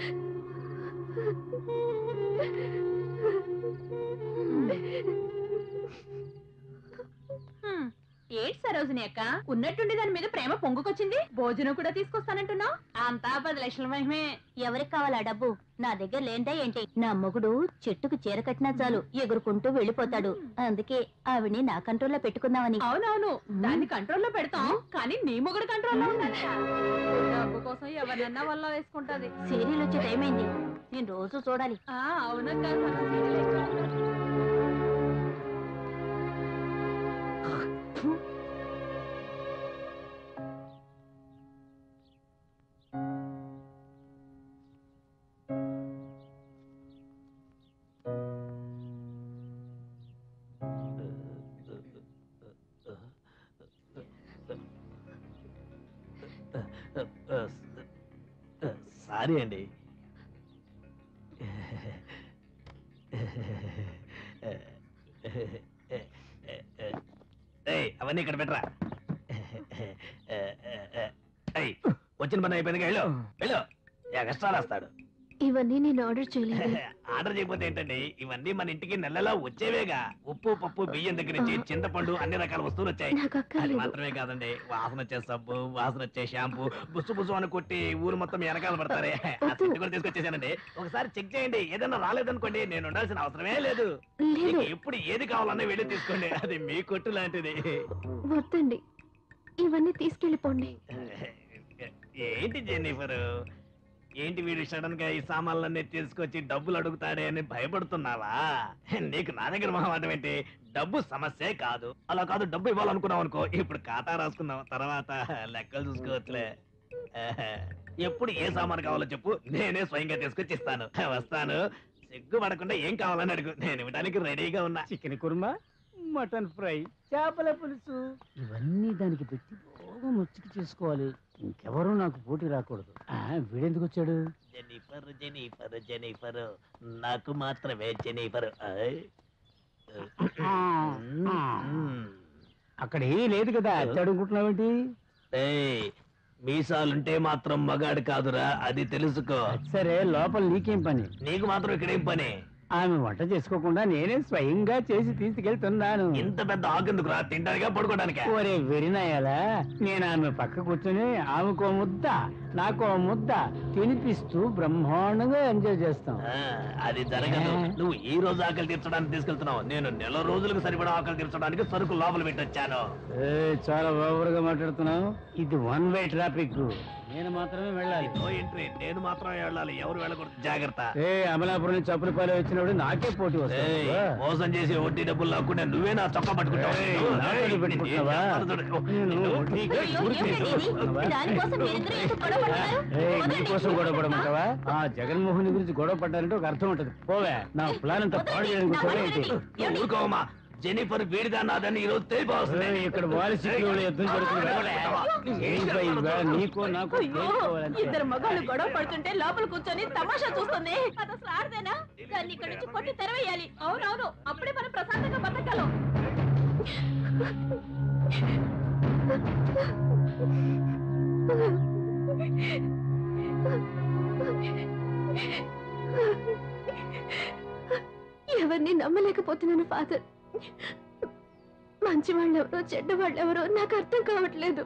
హ్మ్. ఏంటి సరోజిని అక్క ఉన్నట్టుండి దాని మీద ప్రేమ పొంగుకొచ్చింది భోజనం కూడా తీసుకొస్తానంటున్నావు అంతా పది లక్షల మహిమే ఎవరికి కావాలా డబ్బు నా దగ్గర లేందా ఏంటి నా మొగుడు చెట్టుకు చీర కట్టినా చాలు ఎగురుకుంటూ వెళ్ళిపోతాడు అందుకే ఆవిడ్ని నా కంట్రోల్లో పెట్టుకుందామని అవునవును దాన్ని కంట్రోల్లో పెడతాం కానీ నీ మొగుడు కంట్రోల్లో ఉండాలి డబ్బు కోసం ఎవరినన్నా వల్ల వేసుకుంటది సీరియల్ వచ్చే టైం అయింది నేను రోజు చూడాలి ఆ అవునక్క సగం serial అయిపోయింది. సారీ అండి ఏయ్, అవన్నీ ఇక్కడ పెట్టరా ఏయ్, వచ్చిన పని అయిపోయింది వెళ్ళు వెళ్ళు ఎక్స్ట్రా రాస్తాడు ఇవన్నీ నేను ఆర్డర్ చేయలేదు ఆర్డర్ చేయకపోతే ఏంటండి ఇవన్నీ మన ఇంటికి నెలలా వచ్చేవేగా ఉప్పు పప్పు బియ్యం దగ్గర నుంచి చింతపండు అన్ని రకాల వస్తువులు వచ్చాయి నాకు అది అక్కర్లేదు మాత్రమే కాదండి వాసన వచ్చే సబ్బు వాసన వచ్చే షాంపూ బుస్సు బుస్సు అని కొట్టి ఊరు మొత్తం వెనకాల పడతారే ఆ సెట్ కూడా తీసుకొచ్చేసానండి ఒకసారి చెక్ చేయండి ఏదైనా రాలేదనుకోండి నేను ఉండాల్సిన అవసరమే లేదు లేదు మీకు ఎప్పుడు ఏది కావాలన్నా వెళ్ళి తీసుకోండి అది మీ కొట్టు లాంటిది వద్దండి ఇవన్నీ తీసుకెళ్ళిపోండి ఏంటి జెన్నిఫర్ ఏంటి వీడు సడన్ గా ఈ సామాన్లన్నీ తీసుకొచ్చి డబ్బులు అడుగుతాడే అని భయపడుతున్నావా నీకు నా దగ్గర మొహమాటం ఏంటి డబ్బు సమస్యే కాదు అలా కాదు డబ్బు ఇవ్వాలనుకున్నావు అనుకో ఇప్పుడు ఖాతా రాసుకుందాం తర్వాత లెక్కలు చూసుకోవచ్చులే ఎప్పుడు ఏ సామాను కావాలో చెప్పు నేనే స్వయంగా తీసుకొచ్చి ఇస్తాను వస్తాను సిగ్గుపడకుండా ఏం కావాలని అడుగు నేను ఇవ్వడానికి రెడీగా ఉన్నా చికెన్ కుర్మా మటన్ ఫ్రై చేపల పులుసు ఇవన్నీ దానికి పెట్టి బాగా ముచ్చుకు చేసుకోవాలి ఇంకెవరూ నాకు పోటీ రాకూడదు ఆ, వీడెందుకు వచ్చాడు జెనిఫర్ జెనిఫర్ జెనిఫర్ నాకు మాత్రమే జెనిఫర్ ఆయ్. మ్మ్. అక్కడ ఏమీ లేదు కదా అడుగుకుంటున్నావేంటి ఏయ్, మీసాలుంటే మాత్రం మగాడు కాదురా అది తెలుసుకో సరే లోపల నీకేం పని నీకు మాత్రం ఇక్కడేం పని ఆమె వంట చేసుకోకుండా నేనే స్వయంగా చేసి తీసుకెళ్తున్నాను ఇంత పెద్ద ఆకెందుకురా తింటానికా పడుకోవడానికా ఒరే వెరినాయాలా నేను ఆమె పక్క కూర్చొని ఆమెకో ముద్ద నాకో ముద్ద తినిపిస్తూ బ్రహ్మాండంగా ఎంజాయ్ చేస్తాం ఆ, అది జరగదు నువ్వు ఈ రోజు ఆకలి తీర్చడానికి తీసుకెళ్తున్నావు నేను నెల రోజులకు సరిపడా ఆకలి తీర్చడానికి సరుకు లోపల పెట్టొచ్చాను ఏ, చాలా ఓవర్గా మాట్లాడుతున్నావు ఇది వన్ వే ట్రాఫిక్ నేను మాత్రమే వెళ్ళాలి నో ఎంట్రీ నేను మాత్రం వెళ్ళాలి ఎవరు వెళ్ళకూడదు జాగ్రత్త ఏ అమలాపురం నుంచి చప్పులపాలెం వచ్చినప్పుడు నాకే పోటీ ఏయ్, వస్తుంది మోసం చేసి వడ్డీ డబ్బులు లాక్కుంటే నువ్వే నా చొక్కా పట్టుకుంటావు ఏయ్, నువ్వు, నాతో ఏయ్, పెట్టుకుంటావా? నేను చేస్తాను చూడు. నేను నిన్ను- వడ్డీకి ఏయ్, అయ్యో, ఏమిటండి ఇది? దానికోసం మీరిద్దరూ ఎందుకు గొడవ పడుతున్నారు? ఏయ్, వదలండి. నీకోసం గొడవ పడమంటావా ఆ జగన్మోహన్ గురించి గొడవ పడ్డారంటే ఒక అర్థం ఉంటది పోవే నా ప్లాన్ అంతా పాడు చేయడానికి నా వచ్చావా మాట ఏంటి? వినండి. ఊరుకోమా జెనిఫర్ వీడిదా నాదని ఈ రోజు తెలిపోతుంది ఏయ్, ఇక్కడ వారసికులు యుద్ధం జరుగుతుంది ఏంటి భయ్, ఇవాళ నీకో నాకు అయ్యో, తేలిపోవాలంటే. ఇద్దరు మగాళ్ళు గొడవ పడుతుంటే లోపల కూర్చొని తమాషా చూస్తుంది అది అసలు ఆడదేనా దాన్ని ఇక్కడ నుంచి కొట్టి తెరవేయాలి అవునవును అప్పుడే మనం ప్రశాంతంగా బతకగలం ఎవరిని నమ్మలేకపోతున్నాను ఫాదర్ మంచి వాళ్ళెవరో చెడ్డ వాళ్ళెవరో నాకు అర్థం కావట్లేదు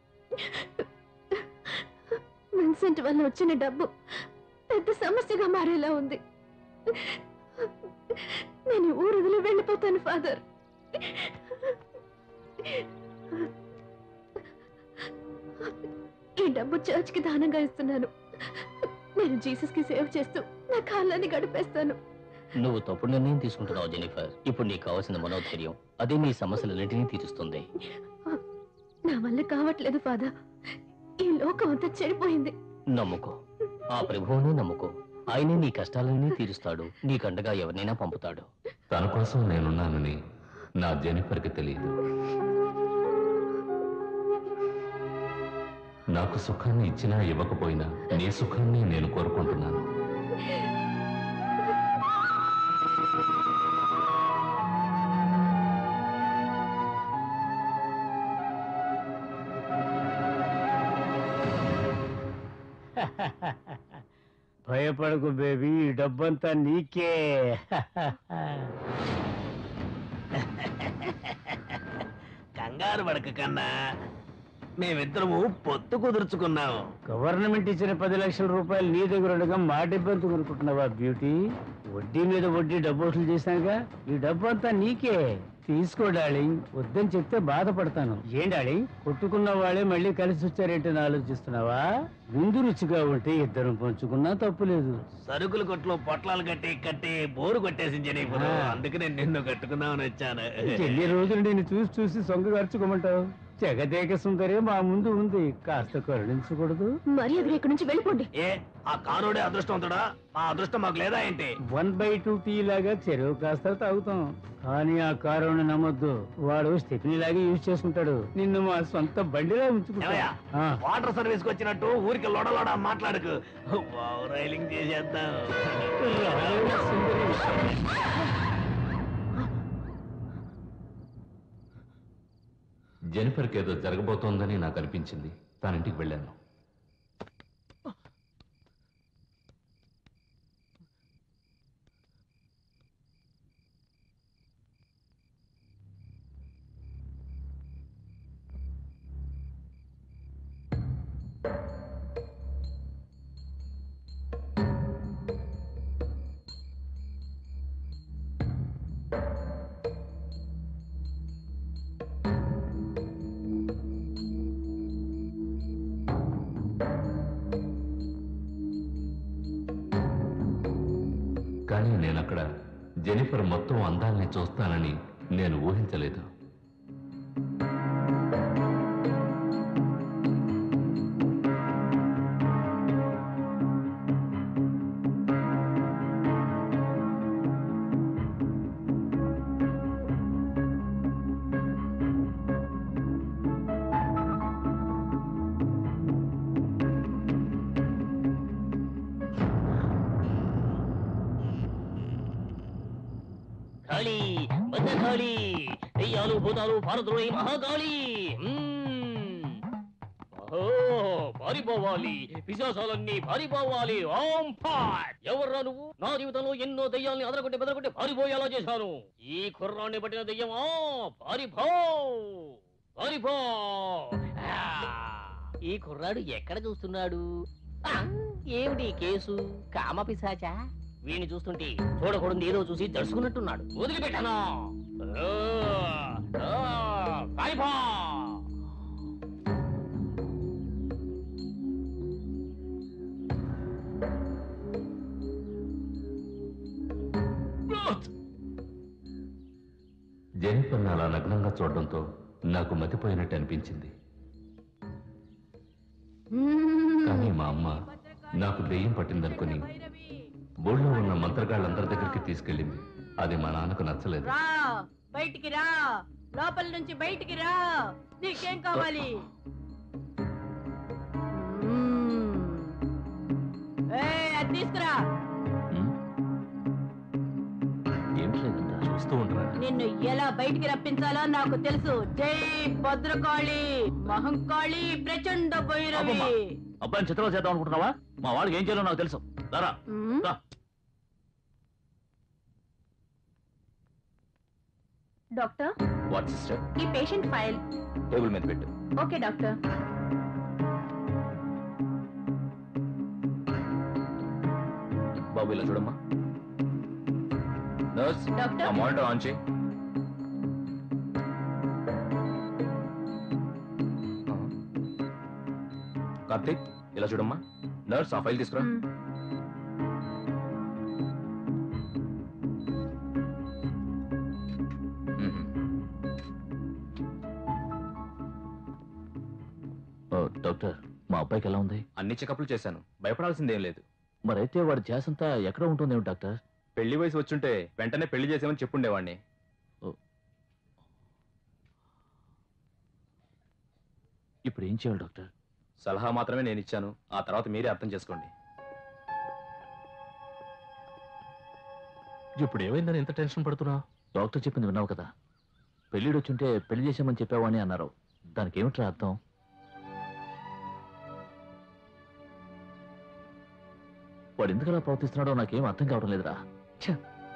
విన్సెంట్ వల్ల వచ్చిన డబ్బు పెద్ద సమస్యగా మారేలా ఉంది నేను ఈ ఊరు వదిలి వెళ్ళిపోతాను ఫాదర్ ఈ డబ్బు చర్చ్కి దానంగా ఇస్తున్నాను నేను జీసస్కి సేవ చేస్తూ నా కాలాన్ని గడిపేస్తాను నువ్వు తప్పుడు నిర్ణయం తీసుకుంటున్నావు జెనిఫర్ ఇప్పుడు నీకు కావాల్సిన మనోధైర్యం అదే నీ సమస్యలన్నింటినీ తీరుస్తుంది నా వల్ల కావట్లేదు ఫాదర్ ఈ లోకం అంతా చెడిపోయింది నమ్ముకో ఆ ప్రభువునే నమ్ముకో ఆయనే నీ కష్టాలన్నీ తీరుస్తాడు నీకండగా ఎవరినైనా పంపుతాడు తన కోసం నేనున్నానని నా జెనిఫర్కి తెలియదు నాకు సుఖాన్ని ఇచ్చినా ఇవ్వకపోయినా నీ సుఖాన్ని నేను కోరుకుంటున్నాను భయపడకు బేబీ ఈ డబ్బంతా నీకే కంగారు పడక కన్నా మేమిద్దరము పొత్తు కుదుర్చుకున్నాము గవర్నమెంట్ ఇచ్చిన పది లక్షల రూపాయలు నీ దగ్గర ఉండగా మా డబ్బంతా కొనుక్కుంటున్నావా బ్యూటీ వడ్డీ మీద వడ్డీ డబ్బు వసూలు చేశానుగా ఈ డబ్బు అంతా నీకే తీసుకో డార్లింగ్ వద్దని చెప్తే బాధపడతాను ఏం డార్లింగ్ కొట్టుకున్న వాళ్ళే మళ్ళీ కలిసి వచ్చారేంటని ఆలోచిస్తున్నావా ముందు రుచిగా ఉంటే ఇద్దరం పంచుకున్నా తప్పులేదు సరుకుల కొట్లో పొట్లాలు కట్టి కట్టి బోరు కొట్టేసింది జనీపురు ఆ. అందుకనే నిన్ను కట్టుకుందామని వచ్చాను ఎన్ని రోజులు నేను చూసి చూసి సొంగ ఖర్చుకోమంటావు జగదేక సుందరి మా ముందు ఉంది కాస్త కరుణించకూడదు మరి అది ఇక్కడి నుంచి వెళ్ళిపోండి ఏ ఆ కారోడే అదృష్టవంతుడా మా అదృష్టం మాకు లేదా ఏంటి వన్ బై టూ టీ లాగా చెరువు కాస్త తాగుతాం కానీ ఆ కారుని నమ్మొద్దు వాడు స్టెఫినీ లాగా యూజ్ చేసుకుంటాడు నిన్ను మా సొంత బండిలా ఉంచుకుంటా ఏమయ్యా? ఆ. వాటర్ సర్వీస్ కి వచ్చినట్టు ఊరికి లోడలోడ మాట్లాడకు వావ్, రైలింగ్ చేసేద్దాం జెనిఫర్కి ఏదో జరగబోతోందని నాకు అనిపించింది తానింటికి వెళ్ళాను కానీ నేనక్కడ జెనిఫర్ మొత్తం అందాల్ని చూస్తానని నేను ఊహించలేదు కాళీ భద్రకాళి దెయ్యాలు భూతాలు భారతుడు మహాకాళి మ్మ్. అహో, పారిపోవాలి పిశాసాలన్నీ పారిపోవాలి ఓం ఫాట్ ఎవర్రా నువ్వు నా జీవితంలో ఎన్నో దెయ్యాల్ని అదరగొట్టి బెదరగొట్టి పారిపోయేలా చేశాను ఈ కుర్రాన్ని పట్టిన దెయ్యమా పారిపో పారిపో ఆ, ఈ కుర్రాడు ఎక్కడ చూస్తున్నాడు ఆ, ఏమిటి ఈ కేసు కామ పిశాచా వీణ్ణి చూస్తుంటే చూడకూడదు ఏదో చూసి దడుచుకున్నట్టున్నాడు వదిలిపెట్టాను ఆ, ఆ, పారిపో జెనిఫర్ని అలా నగ్నంగా చూడడంతో నాకు మతిపోయినట్టు అనిపించింది కానీ మా అమ్మ నాకు దెయ్యం పట్టిందనుకుని ఊళ్ళో ఉన్న మంత్రగాళ్ళందరి దగ్గరికి తీసుకెళ్ళింది అది మా నాన్నకు నచ్చలేదు రా బయటికి రా లోపల నుంచి బయటికి రా నీకేం కావాలి మ్మ్. ఏయ్, అది తీసుకురా ఏం లేదంటా చూస్తూ ఉంటారా నిన్ను ఎలా బయటికి రప్పించాలో నాకు తెలుసు జై భద్రకాళి మహంకాళి ప్రచండ భైరవి అబ్బమ్మా. అబ్బాయిని చిత్రం చేద్దాం అనుకుంటున్నావా మా వాడికి ఏం చేయాలో నాకు తెలుసు రారా మ్మ్. రా. డాక్టర్ వాట్ సిస్టర్ ఈ పేషెంట్ ఫైల్ టేబుల్ మీద పెట్టు ఓకే డాక్టర్ బాబు ఇలా చూడమ్మా నర్స్ డాక్టర్? ఆ మానిటర్ ఆన్ చేయి కార్తీక్ ఇలా చూడమ్మా నర్స్ ఆ ఫైల్ తీసుకురా ఓ, డాక్టర్ మా అబ్బాయికి ఎలా ఉంది అన్ని చెకప్లు చేశాను భయపడాల్సిందేం లేదు మరైతే వాడి ధ్యాసంతా ఎక్కడ ఉంటుందేమో డాక్టర్ పెళ్లి వయసు వచ్చుంటే వెంటనే పెళ్లి చేసామని చెప్పుండేవాడిని ఇప్పుడు ఏం చేయాలి డాక్టర్ సలహా మాత్రమే నేను ఇచ్చాను ఆ తర్వాత మీరే అర్థం చేసుకోండి ఇప్పుడు ఏమైందని ఎంత టెన్షన్ పడుతున్నా డాక్టర్ చెప్పింది విన్నావు కదా పెళ్ళిడు వచ్చుంటే పెళ్లి చేసామని చెప్పావు అని అన్నారు దానికి ఏమిట్రా అర్థం వాడు ఎందుకలా ప్రవర్తిస్తున్నాడో నాకేం అర్థం కావడం లేదురా ఛ!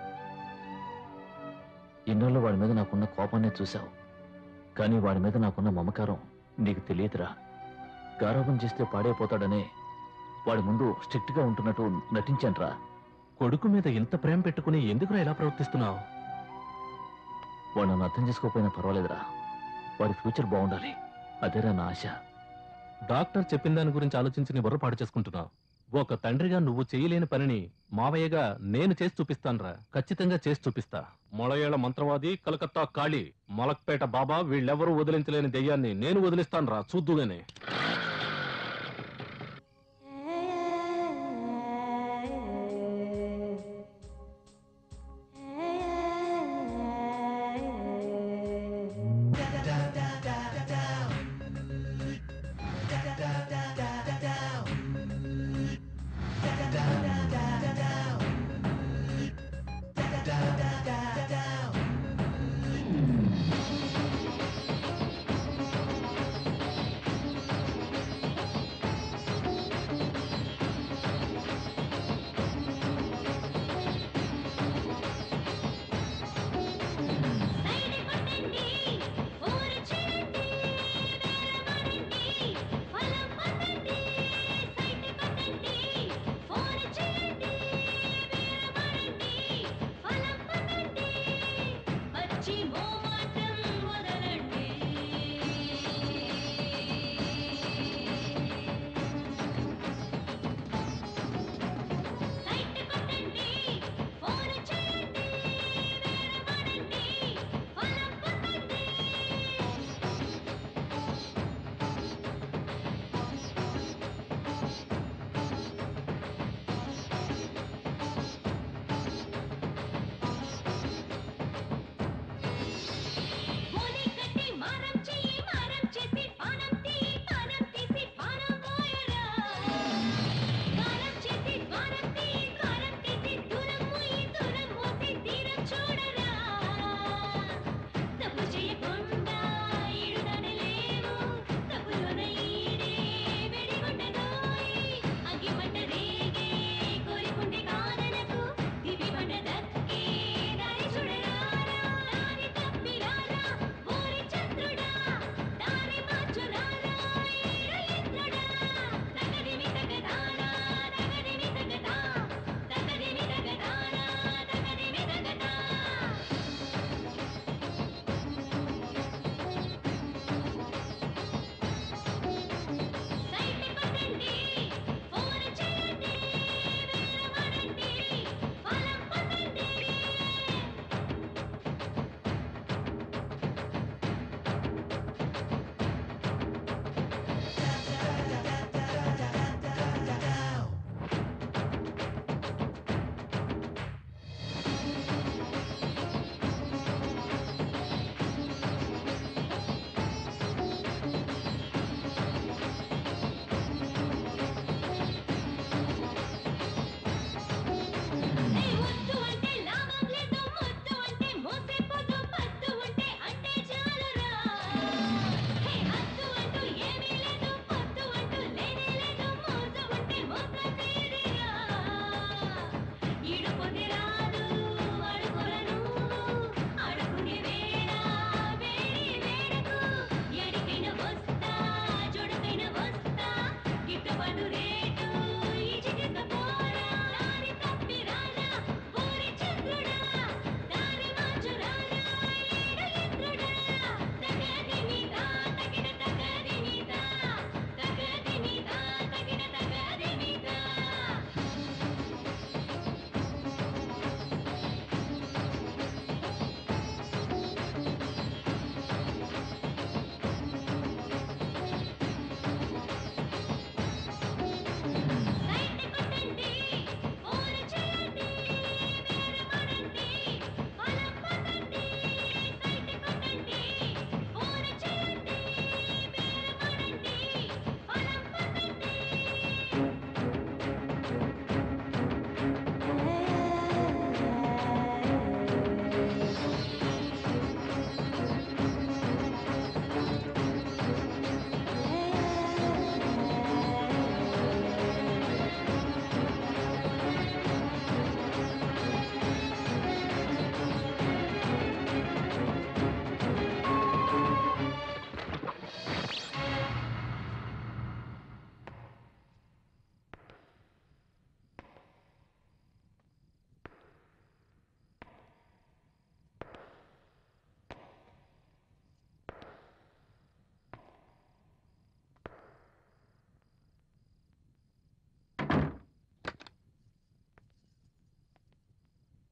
ఇన్నాళ్ళు వాడి మీద నాకున్న కోపాన్నే చూశావు కానీ వాడి మీద నాకున్న మమకారం నీకు తెలియదురా గారాబం చేస్తే పాడైపోతాడనే వాడి ముందు స్ట్రిక్ట్ గా ఉంటున్నట్టు నటించానురా కొడుకు మీద ఇంత ప్రేమ పెట్టుకుని ఎందుకురా ఇలా ప్రవర్తిస్తున్నావు వాడు నన్ను అర్థం చేసుకోకపోయినా పర్వాలేదురా వాడి ఫ్యూచర్ బాగుండాలి అదేరా నా ఆశ డాక్టర్ చెప్పిన దాని గురించి ఆలోచించి నీ బుర్ర పాడు చేసుకుంటున్నావు ఒక తండ్రిగా నువ్వు చేయలేని పనిని మావయ్యగా నేను చేసి చూపిస్తానురా ఖచ్చితంగా చేసి చూపిస్తా మొళయేళ్ల మంత్రవాది కలకత్తా కాళీ మలక్పేట బాబా వీళ్ళెవరూ వదిలించలేని దెయ్యాన్ని నేను వదిలిస్తానురా చూద్దుగానే Da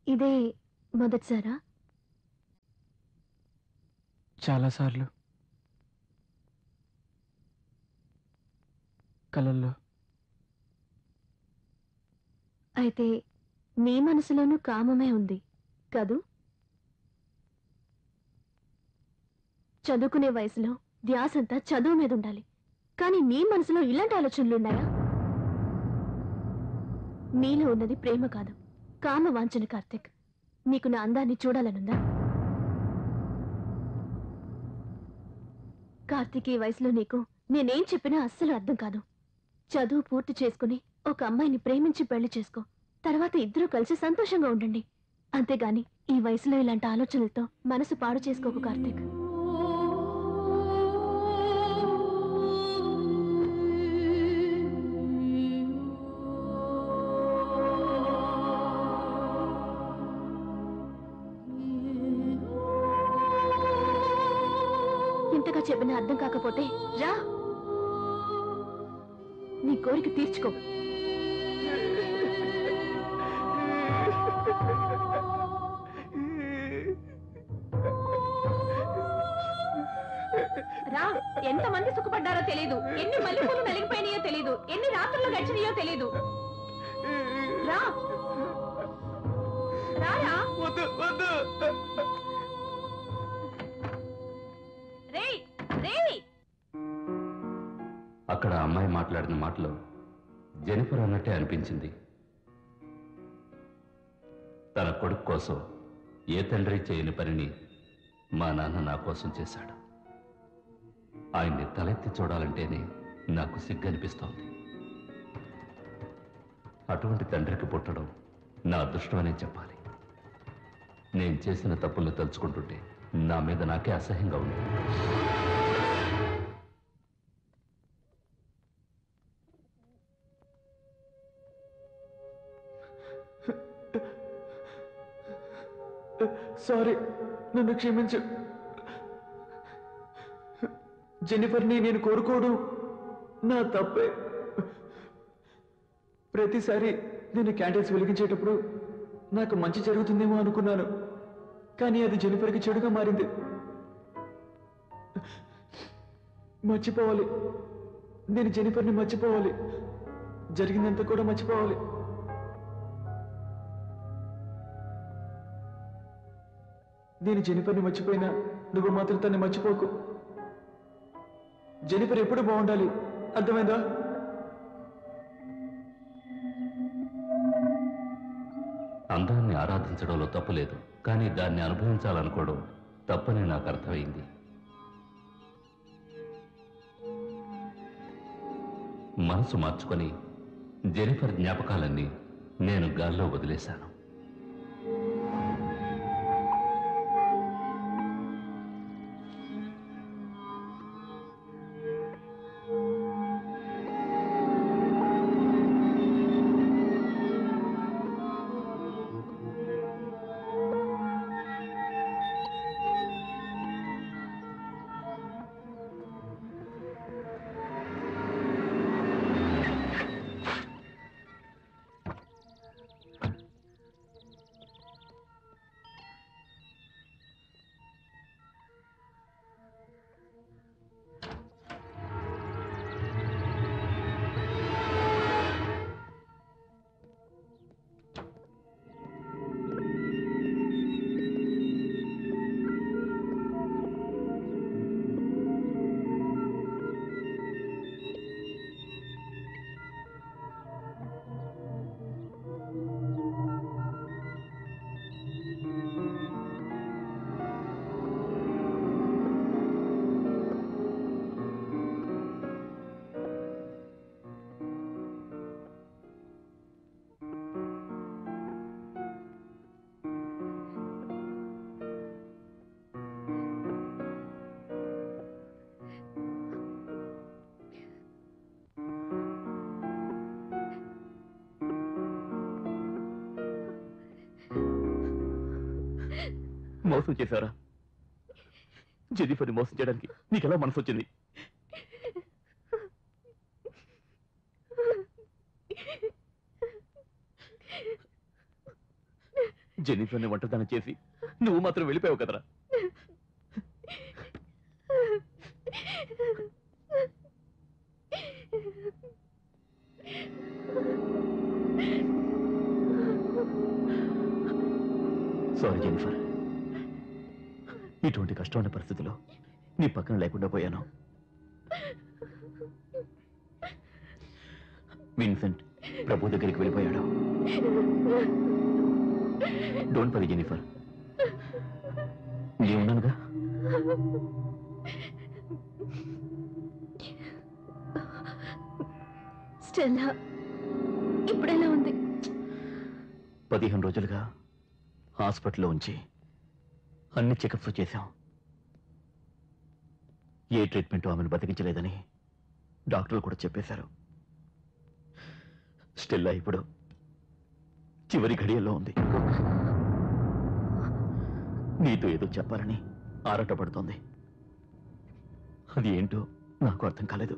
ఇదే మొదటిసారా చాలాసార్లు కలల్లో అయితే నీ మనసులోనూ కామమే ఉంది కదూ చదువుకునే వయసులో ధ్యాసంతా చదువు మీద ఉండాలి కానీ నీ మనసులో ఇలాంటి ఆలోచనలు ఉన్నాయా నీలో ఉన్నది ప్రేమ కాదు కామ వాంఛన కార్తిక్ నీకు నా అందాన్ని చూడాలనుందా కార్తిక్ ఈ వయసులో నీకు నేనేం చెప్పినా అస్సలు అర్థం కాదు చదువు పూర్తి చేసుకుని ఒక అమ్మాయిని ప్రేమించి పెళ్లి చేసుకో తర్వాత ఇద్దరూ కలిసి సంతోషంగా ఉండండి అంతేగాని ఈ వయసులో ఇలాంటి ఆలోచనలతో మనసు పాడు చేసుకోకు కార్తిక్ ఇంతగా చెప్పినా అర్థం కాకపోతే రా నీ కోరిక తీర్చుకో రా ఎంత మంది సుఖపడ్డారో తెలీదు ఎన్ని మల్లెపూలు నలిగిపోయినాయో తెలీదు ఎన్ని రాత్రులు గడిచినాయో తెలీదు రా రారా రేయ్ రేయ్ అక్కడ ఆ అమ్మాయి మాట్లాడిన మాటలు జెనిఫర్ అన్నట్టే అనిపించింది తన కొడుకు కోసం ఏ తండ్రి చేయని పనిని మా నాన్న నా కోసం చేశాడు ఆయన్ని తలెత్తి చూడాలంటేనే నాకు సిగ్గు అనిపిస్తోంది అటువంటి తండ్రికి పుట్టడం నా అదృష్టమనే చెప్పాలి నేను చేసిన తప్పుల్ని తలుచుకుంటుంటే నా మీద నాకే అసహ్యంగా ఉంది సారీ నన్ను క్షమించు జెనిఫర్ని నేను కోరుకోవడం నా తప్పే ప్రతిసారి నేను క్యాండిల్స్ వెలిగించేటప్పుడు నాకు మంచి జరుగుతుందేమో అనుకున్నాను కానీ అది జెనిఫర్కి చెడుగా మారింది మర్చిపోవాలి నేను జెనిఫర్ని మర్చిపోవాలి జరిగిందంతా కూడా మర్చిపోవాలి నేను జెనిఫర్ని మర్చిపోయినా నువ్వు మాత్రం తన్ని మర్చిపోకు జెనిఫర్ ఎప్పుడు బాగుండాలి అర్థమైందా అందాన్ని ఆరాధించడంలో తప్పు లేదు కానీ దాన్ని అనుభవించాలనుకోవడం తప్పని నాకు అర్థమైంది మనసు మార్చుకొని జెనిఫర్ జ్ఞాపకాలన్నీ నేను గాల్లో వదిలేశాను మోసం చేశారా జెనిఫర్ని మోసం చేయడానికి నీకెలా మనసు వచ్చింది జెన్నిఫర్ని ఒంటరితనం చేసి నువ్వు మాత్రం వెళ్ళిపోయావు కదరా సారీ జెనిఫర్ ఇటువంటి కష్టమైన పరిస్థితిలో నీ పక్కన లేకుండా పోయాను విన్సెంట్ ప్రభు దగ్గరికి వెళ్ళిపోయాడు డోంట్ వరీ జెనిఫర్ నేను ఉన్నానుగా స్టెల్లా ఇప్పుడెలా ఉంది పదిహేను రోజులుగా హాస్పిటల్లో ఉంచి అన్ని చెకప్స్ చేశాం ఏ ట్రీట్మెంట్ ఆమెను బతికించలేదని డాక్టర్లు కూడా చెప్పేశారు స్టెల్లా ఇప్పుడు చివరి ఘడియల్లో ఉంది నీతో ఏదో చెప్పాలని ఆరాటపడుతోంది అది ఏంటో నాకు అర్థం కాలేదు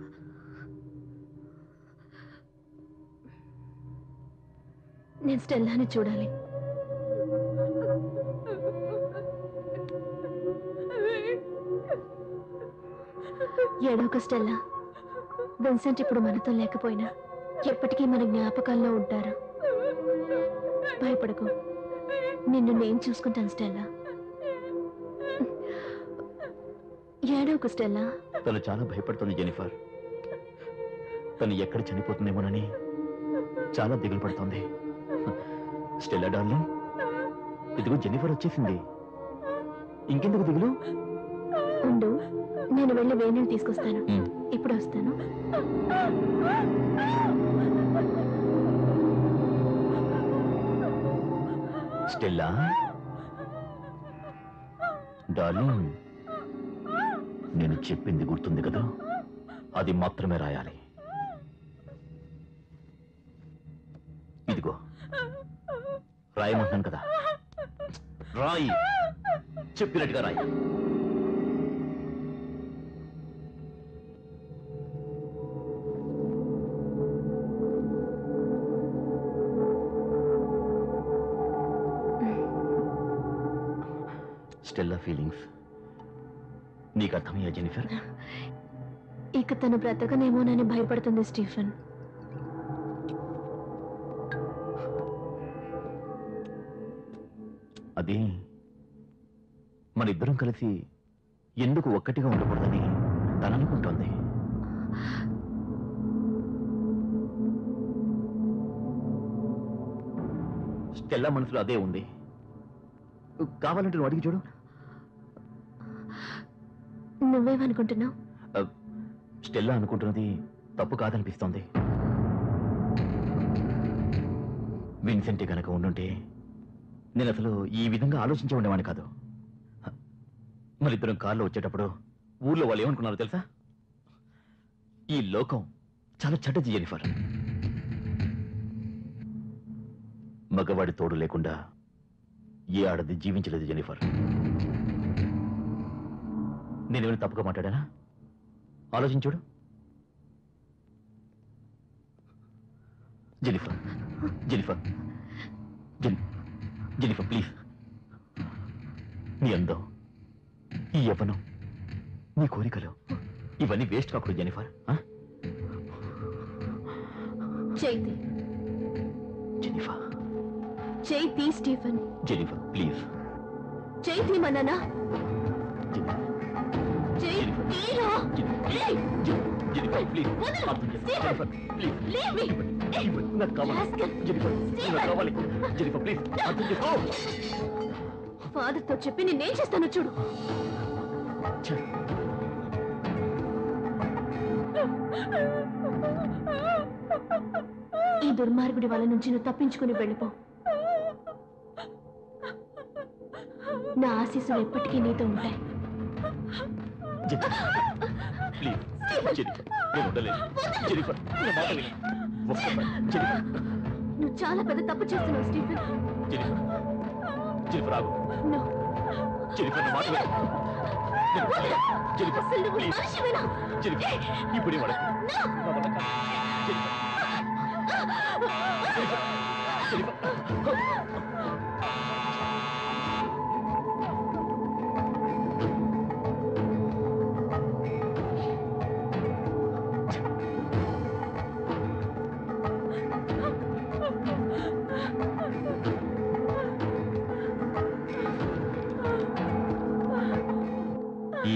నేను స్టెల్లాని చూడాలి ఏడోక స్టెల్లా విన్సెంట్ ఇప్పుడు మనతో లేకపోయినా ఎప్పటికీ మన జ్ఞాపకాల్లో ఉంటారు భయపడకు నిన్ను నేను చూసుకుంటాను స్టెల్లా ఏడోక స్టెల్లా తను చాలా భయపడుతుంది జెనిఫర్ తను ఎక్కడ చనిపోతుందేమోనని చాలా దిగులు పడుతోంది స్టెల్లా డార్లింగ్ ఇదిగో జెనిఫర్ వచ్చేసింది ఇంకెందుకు దిగులు ఉండు నేను వెళ్ళి వేణుని తీసుకొస్తాను ఇప్పుడు వస్తాను స్టెల్లా డార్లింగ్ నేను చెప్పింది గుర్తుంది కదా అది మాత్రమే రాయాలి ఇదిగో రాయమంటున్నాను కదా రాయి చెప్పినట్టుగా రాయి స్టెల్లా ఫీలింగ్స్ నీకు అర్థమయ్యా జెనిఫర్ ఇక తను బ్రతకనేమోనని భయపడుతుంది స్టీఫెన్ అది మన ఇద్దరం కలిసి ఎందుకు ఒక్కటిగా ఉండకూడదని తను అనుకుంటోంది స్టెల్లా మనసులో అదే ఉంది కావాలంటే నువ్వు అడిగి చూడు నువ్వేమనుకుంటున్నావు ఆ, స్టెల్లా అనుకుంటున్నది తప్పు కాదనిపిస్తోంది విన్సెంట్ గనక ఉండుంటే నేను అసలు ఈ విధంగా ఆలోచించే ఉండేవాడిని కాదు మరిద్దరం కారులో వచ్చేటప్పుడు ఊర్లో వాళ్ళు ఏమనుకున్నారో తెలుసా ఈ లోకం చాలా చెడ్డది జెనిఫర్ మగవాడి తోడు లేకుండా ఏ ఆడది జీవించలేదు జెనిఫర్ నేనేమైనా తప్పుగా మాట్లాడానా ఆలోచించుడు Jennifer Jennifer Jen Jennifer please నీ అందం ఈ యవ్వనం నీ కోరికలు ఇవన్నీ వేస్ట్ కాకూడదు జెనిఫర్ ఆ? Chaithi Jennifer Chaithi Stephen Jennifer please Chaithi మననా చైతీరా ఏయ్! జెనిఫర్ ప్లీజ్ వదలు! అర్థం చేసుకో. Stephen! Jennifer please Leave me! నాకు కావాలి Rascal! Jennifer Stephen! నాకు కావాలి జెనిఫర్ ప్లీజ్ అర్థం చేసుకో ఫాదర్ తో చెప్పి నేనేం చేస్తానో చూడు ఈ దుర్మార్గుడి వల నుంచి నువ్వు తప్పించుకుని వెళ్ళిపో నా ఆశీస్సులు ఎప్పటికీ నీతో ఉంటాయి ప్లీజ్ జెనిఫర్ నేను ఉండలేను జెనిఫర్ నా మాట విను ఒక్కసారి జెనిఫర్ నువ్వు చాలా పెద్ద తప్పు చేస్తున్నావు స్టీఫెన్ జెనిఫర్ జెనిఫర్ ఆగు No. జెనిఫర్ నా మాట విను నేను ఉండలేను. జెనిఫర్ అసలు నువ్వు ప్లీజ్ మనిషివేనా? జెనిఫర్ ఇప్పుడు వాడు No. నా వల్ల కాదు. జెనిఫర్ జెనిఫర్ జెనిఫర్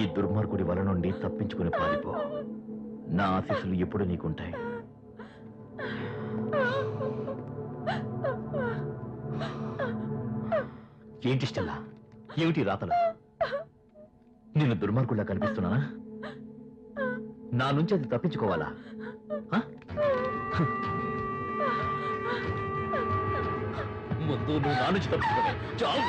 దుర్మార్గుడి వల నుండి తప్పించుకుని పారిపో నా ఆశీస్సులు ఎప్పుడు నీకుంటాయి ఏంటి స్టెల్లా ఏమిటి రాతలు నేను దుర్మార్గుడిలా కనిపిస్తున్నానా నా నుంచి అది తప్పించుకోవాలా ఆ? ముందు నువ్వు నా నుంచి తప్పించుకోవే చావు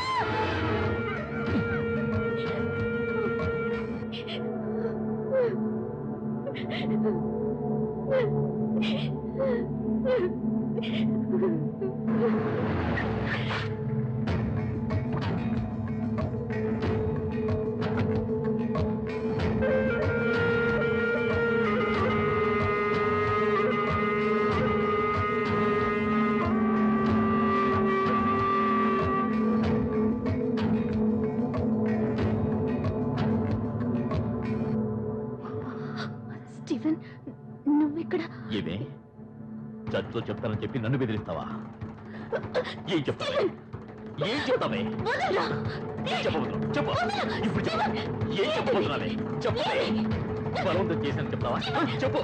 స్టీవెన్ నువ్విక్కడ ఏమే చర్చలో చెప్తానని చెప్పి నన్ను బెదిరిస్తావా ఏం చెప్తావే ఏం చెప్తావే వదలరా! ఏం చెప్పబోతున్నావు చెప్పు ఇప్పుడు చెప్పు ఏం చెప్పబోతున్నావే చెప్పు బలవంతం చేశాను చెప్తావా చెప్పు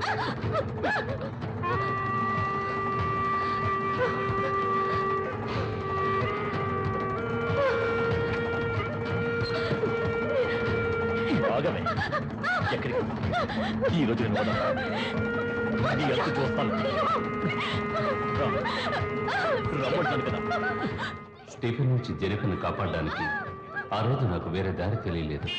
ఆగవే ఎక్కడికి ఈ రోజు నేను వదలను. నీ అంతు చూస్తాను రా. రమ్మంటాను కదా స్టీఫెన్ నుంచి జెనిఫర్ని కాపాడడానికి ఆ రోజు నాకు వేరే దారి తెలియలేదు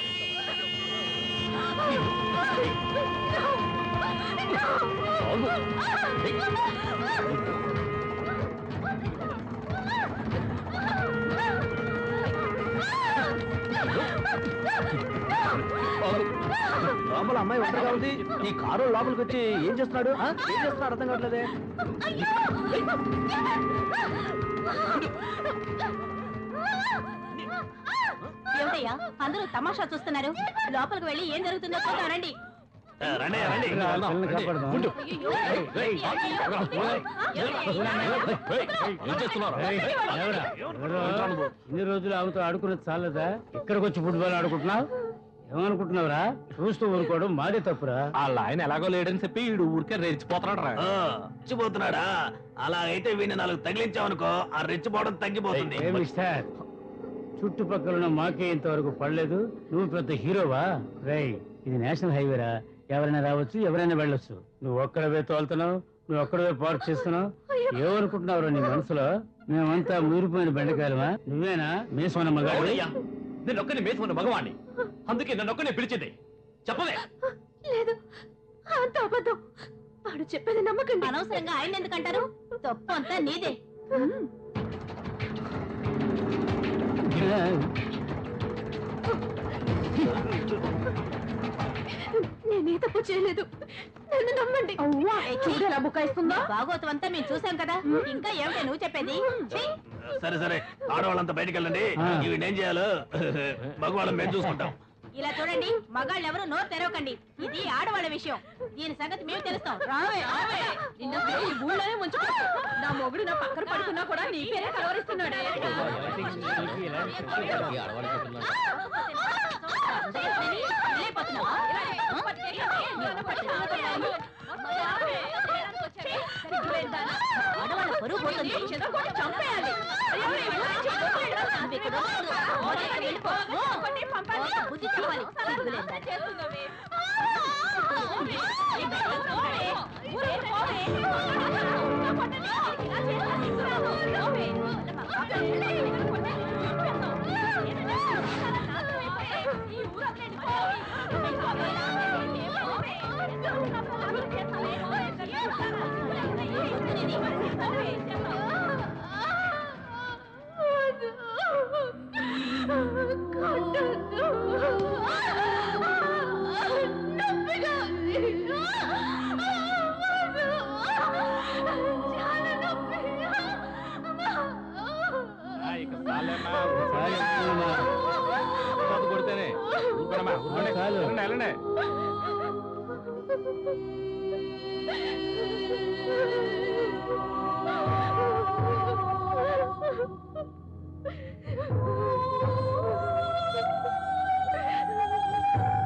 లోపల అమ్మాయి ఒంటరిగా ఉంది ఈ కారు లోపలికి వచ్చి ఏం చేస్తున్నాడు ఆ? ఏం చేస్తున్నాడు అర్థం కావట్లేదే ఏమిటయ్యా అందరూ తమాషా చూస్తున్నారు లోపలికి వెళ్ళి ఏం జరుగుతుందో చూద్దాం రండి రండి రండి పిల్లల్ని కాపాడదాం. ఉండు. ఏం చేస్తున్నారు ఏయ్, ఎవరా? ఎవరు? ఇన్ని రోజులు ఆమెతో ఆడుకున్నది చాలదా ఇక్కడికి వచ్చి ఫుట్బాల్ ఆడుకుంటున్నావు ఏమనుకుంటున్నావురా చూస్తూ ఊరుకోవడం మాదే తప్పురా వాళ్ళ ఆయన ఎలాగో లేడని చెప్పి వీడు ఊరికే రెచ్చిపోతున్నాడు రా ఆ, రెచ్చిపోతున్నాడా అలా అయితే వీడిని నాలుగు తగిలించావనుకో ఆ రెచ్చిపోవడం తగ్గిపోతుంది ఏ మిస్టర్ చుట్టుపక్కల ఉన్న మాకే ఇంతవరకు పడలేదు నువ్వు పెద్ద హీరోవా రై ఇది నేషనల్ హైవేరా ఎవరైనా రావచ్చు ఎవరైనా వెళ్ళొచ్చు నువ్వు ఒక్కడవే తోలుతున్నావు నువ్వు ఒక్కడవే పార్క్ చేస్తున్నావు ఏమనుకుంటున్నావు నీ మనసులో మేమంతా మూరిపోయిన బెండకాయలమా నువ్వేనా మేసోన మగాడు అవునయ్యా. నేను ఒక్కని మేసుకున్న మగవాణ్ణి అందుకే నన్ను ఒక్కనే పిలిచింది చెప్పలే లేదు అంత అబద్ధం వాడు చెప్పేది నమ్మకండి అనవసరంగా ఆయన ఎందుకంటారు తప్పు అంతా నీదే నేనే తప్పు చేయలేదు నన్ను నమ్మండి చూడరా బుకాయిస్తుందో భాగవతం అంతా మేము చూసాం కదా ఇంకా ఏమిటే నువ్వు చెప్పేది ఛీ! సరే సరే ఆడవాళ్ళంతా బయటికి వెళ్ళండి ఆ. ఇవి ఏం చేయాలో మగవాళ్ళం మేము చూసుకుంటాం ఇలా చూడండి మగాళ్ళు ఎవరు నోరు తెరవకండి ఇది ఆడవాళ్ళ విషయం దీని సంగతి మేము తెలుస్తాం రావే రావే నిన్న ఈ ఊళ్ళోనే ముంచుకో నా మొగుడు నా పక్కన పడుకున్నా కూడా నీ పేరే కలవరిస్తున్నాడే వెళ్ళిపోతున్నావా? ఆడవాళ్ళ పరువు పోతుంది చంపేయాలి నువ్వు ఇక్కడ ఉండకూడదు. మొదట వెళ్ళిపో. ఓ, బుద్ధి చెప్పాలి సిగ్గులేదా? ఇక చాలేమ్మా, ఒకసారి కొడితేనే ఊరుకోనమ్మా, ఊరుకోండి. చాలు. వెళ్ళండి, వెళ్ళండి. ఆ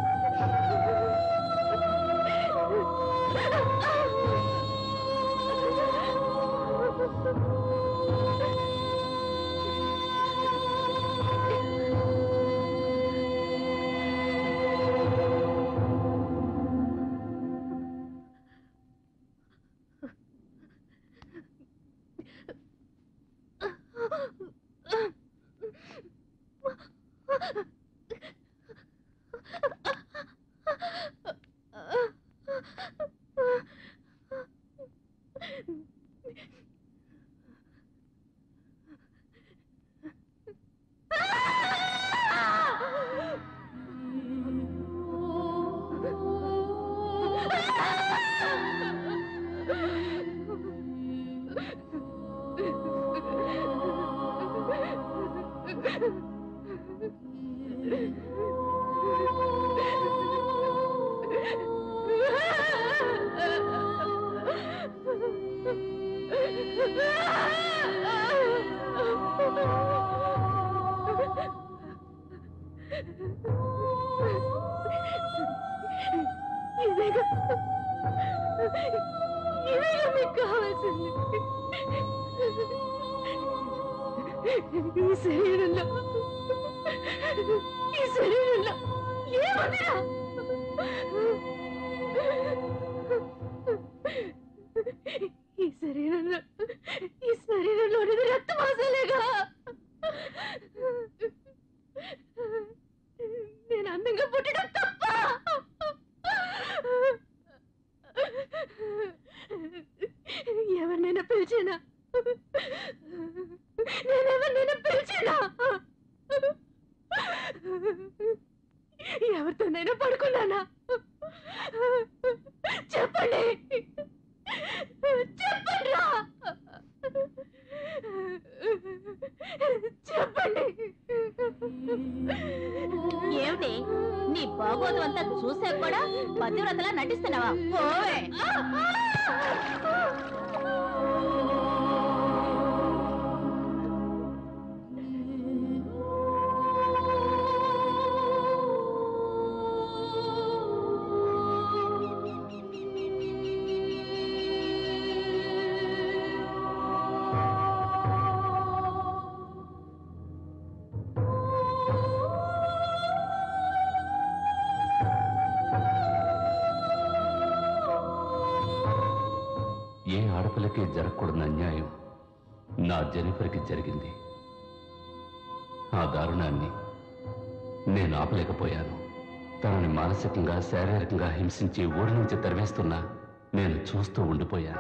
ఇదేగా ఇదేగా మీకు కావాల్సింది ఈ శరీరంలో ఈ శరీరంలో ఏముందిరా ఈ శరీరంలో ఈ శరీరంలో ఉన్నది రక్తమాసాలేగా నేను అందంగా పుట్టడం తప్ప ఎవరినైనా పిలిచానా నేను ఎవరినైనా పిలిచానా ఎవరితోనైనా పడుకున్నానా చెప్పండి చెప్పండి రా చెప్పండి ఏమిటి నీ బాగోదు అంతా చూసా కూడా పతివ్రతలా నటిస్తున్నావా పోవే ఏ ఆడపిల్లకి జరగకూడని అన్యాయం నా జెనిఫర్కి జరిగింది ఆ దారుణాన్ని నేను ఆపలేకపోయాను తనని మానసికంగా శారీరకంగా హింసించి ఊరి నుంచి తరివేస్తున్నా నేను చూస్తూ ఉండిపోయాను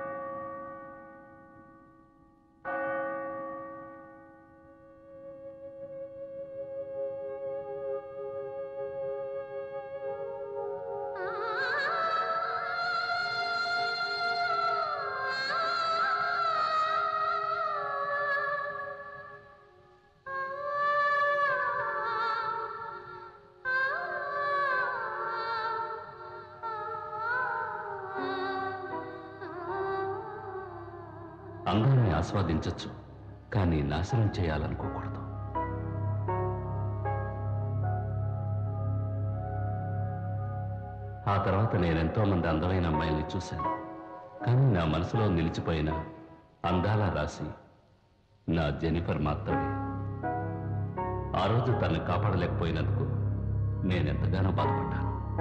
అందాన్ని ఆస్వాదించొచ్చు కానీ నాశనం చేయాలనుకోకూడదు ఆ తర్వాత నేనెంతో మంది అందమైన అమ్మాయిల్ని చూశాను కానీ నా మనసులో నిలిచిపోయిన అందాల రాశి నా జెనిఫర్ మాత్రమే ఆ రోజు తనని కాపాడలేకపోయినందుకు నేనెంతగానో బాధపడ్డాను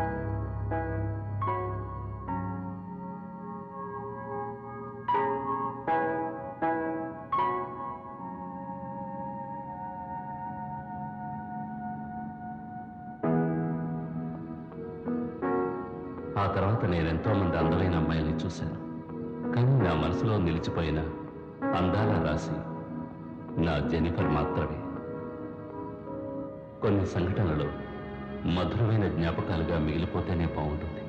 ఆ తర్వాత నేనెంతో మంది అందమైన అమ్మాయిల్ని చూశాను కానీ నా మనసులో నిలిచిపోయిన అందాల రాశి నా జెనిఫర్ మాత్రమే కొన్ని సంఘటనలు మధురమైన జ్ఞాపకాలుగా మిగిలిపోతేనే బాగుంటుంది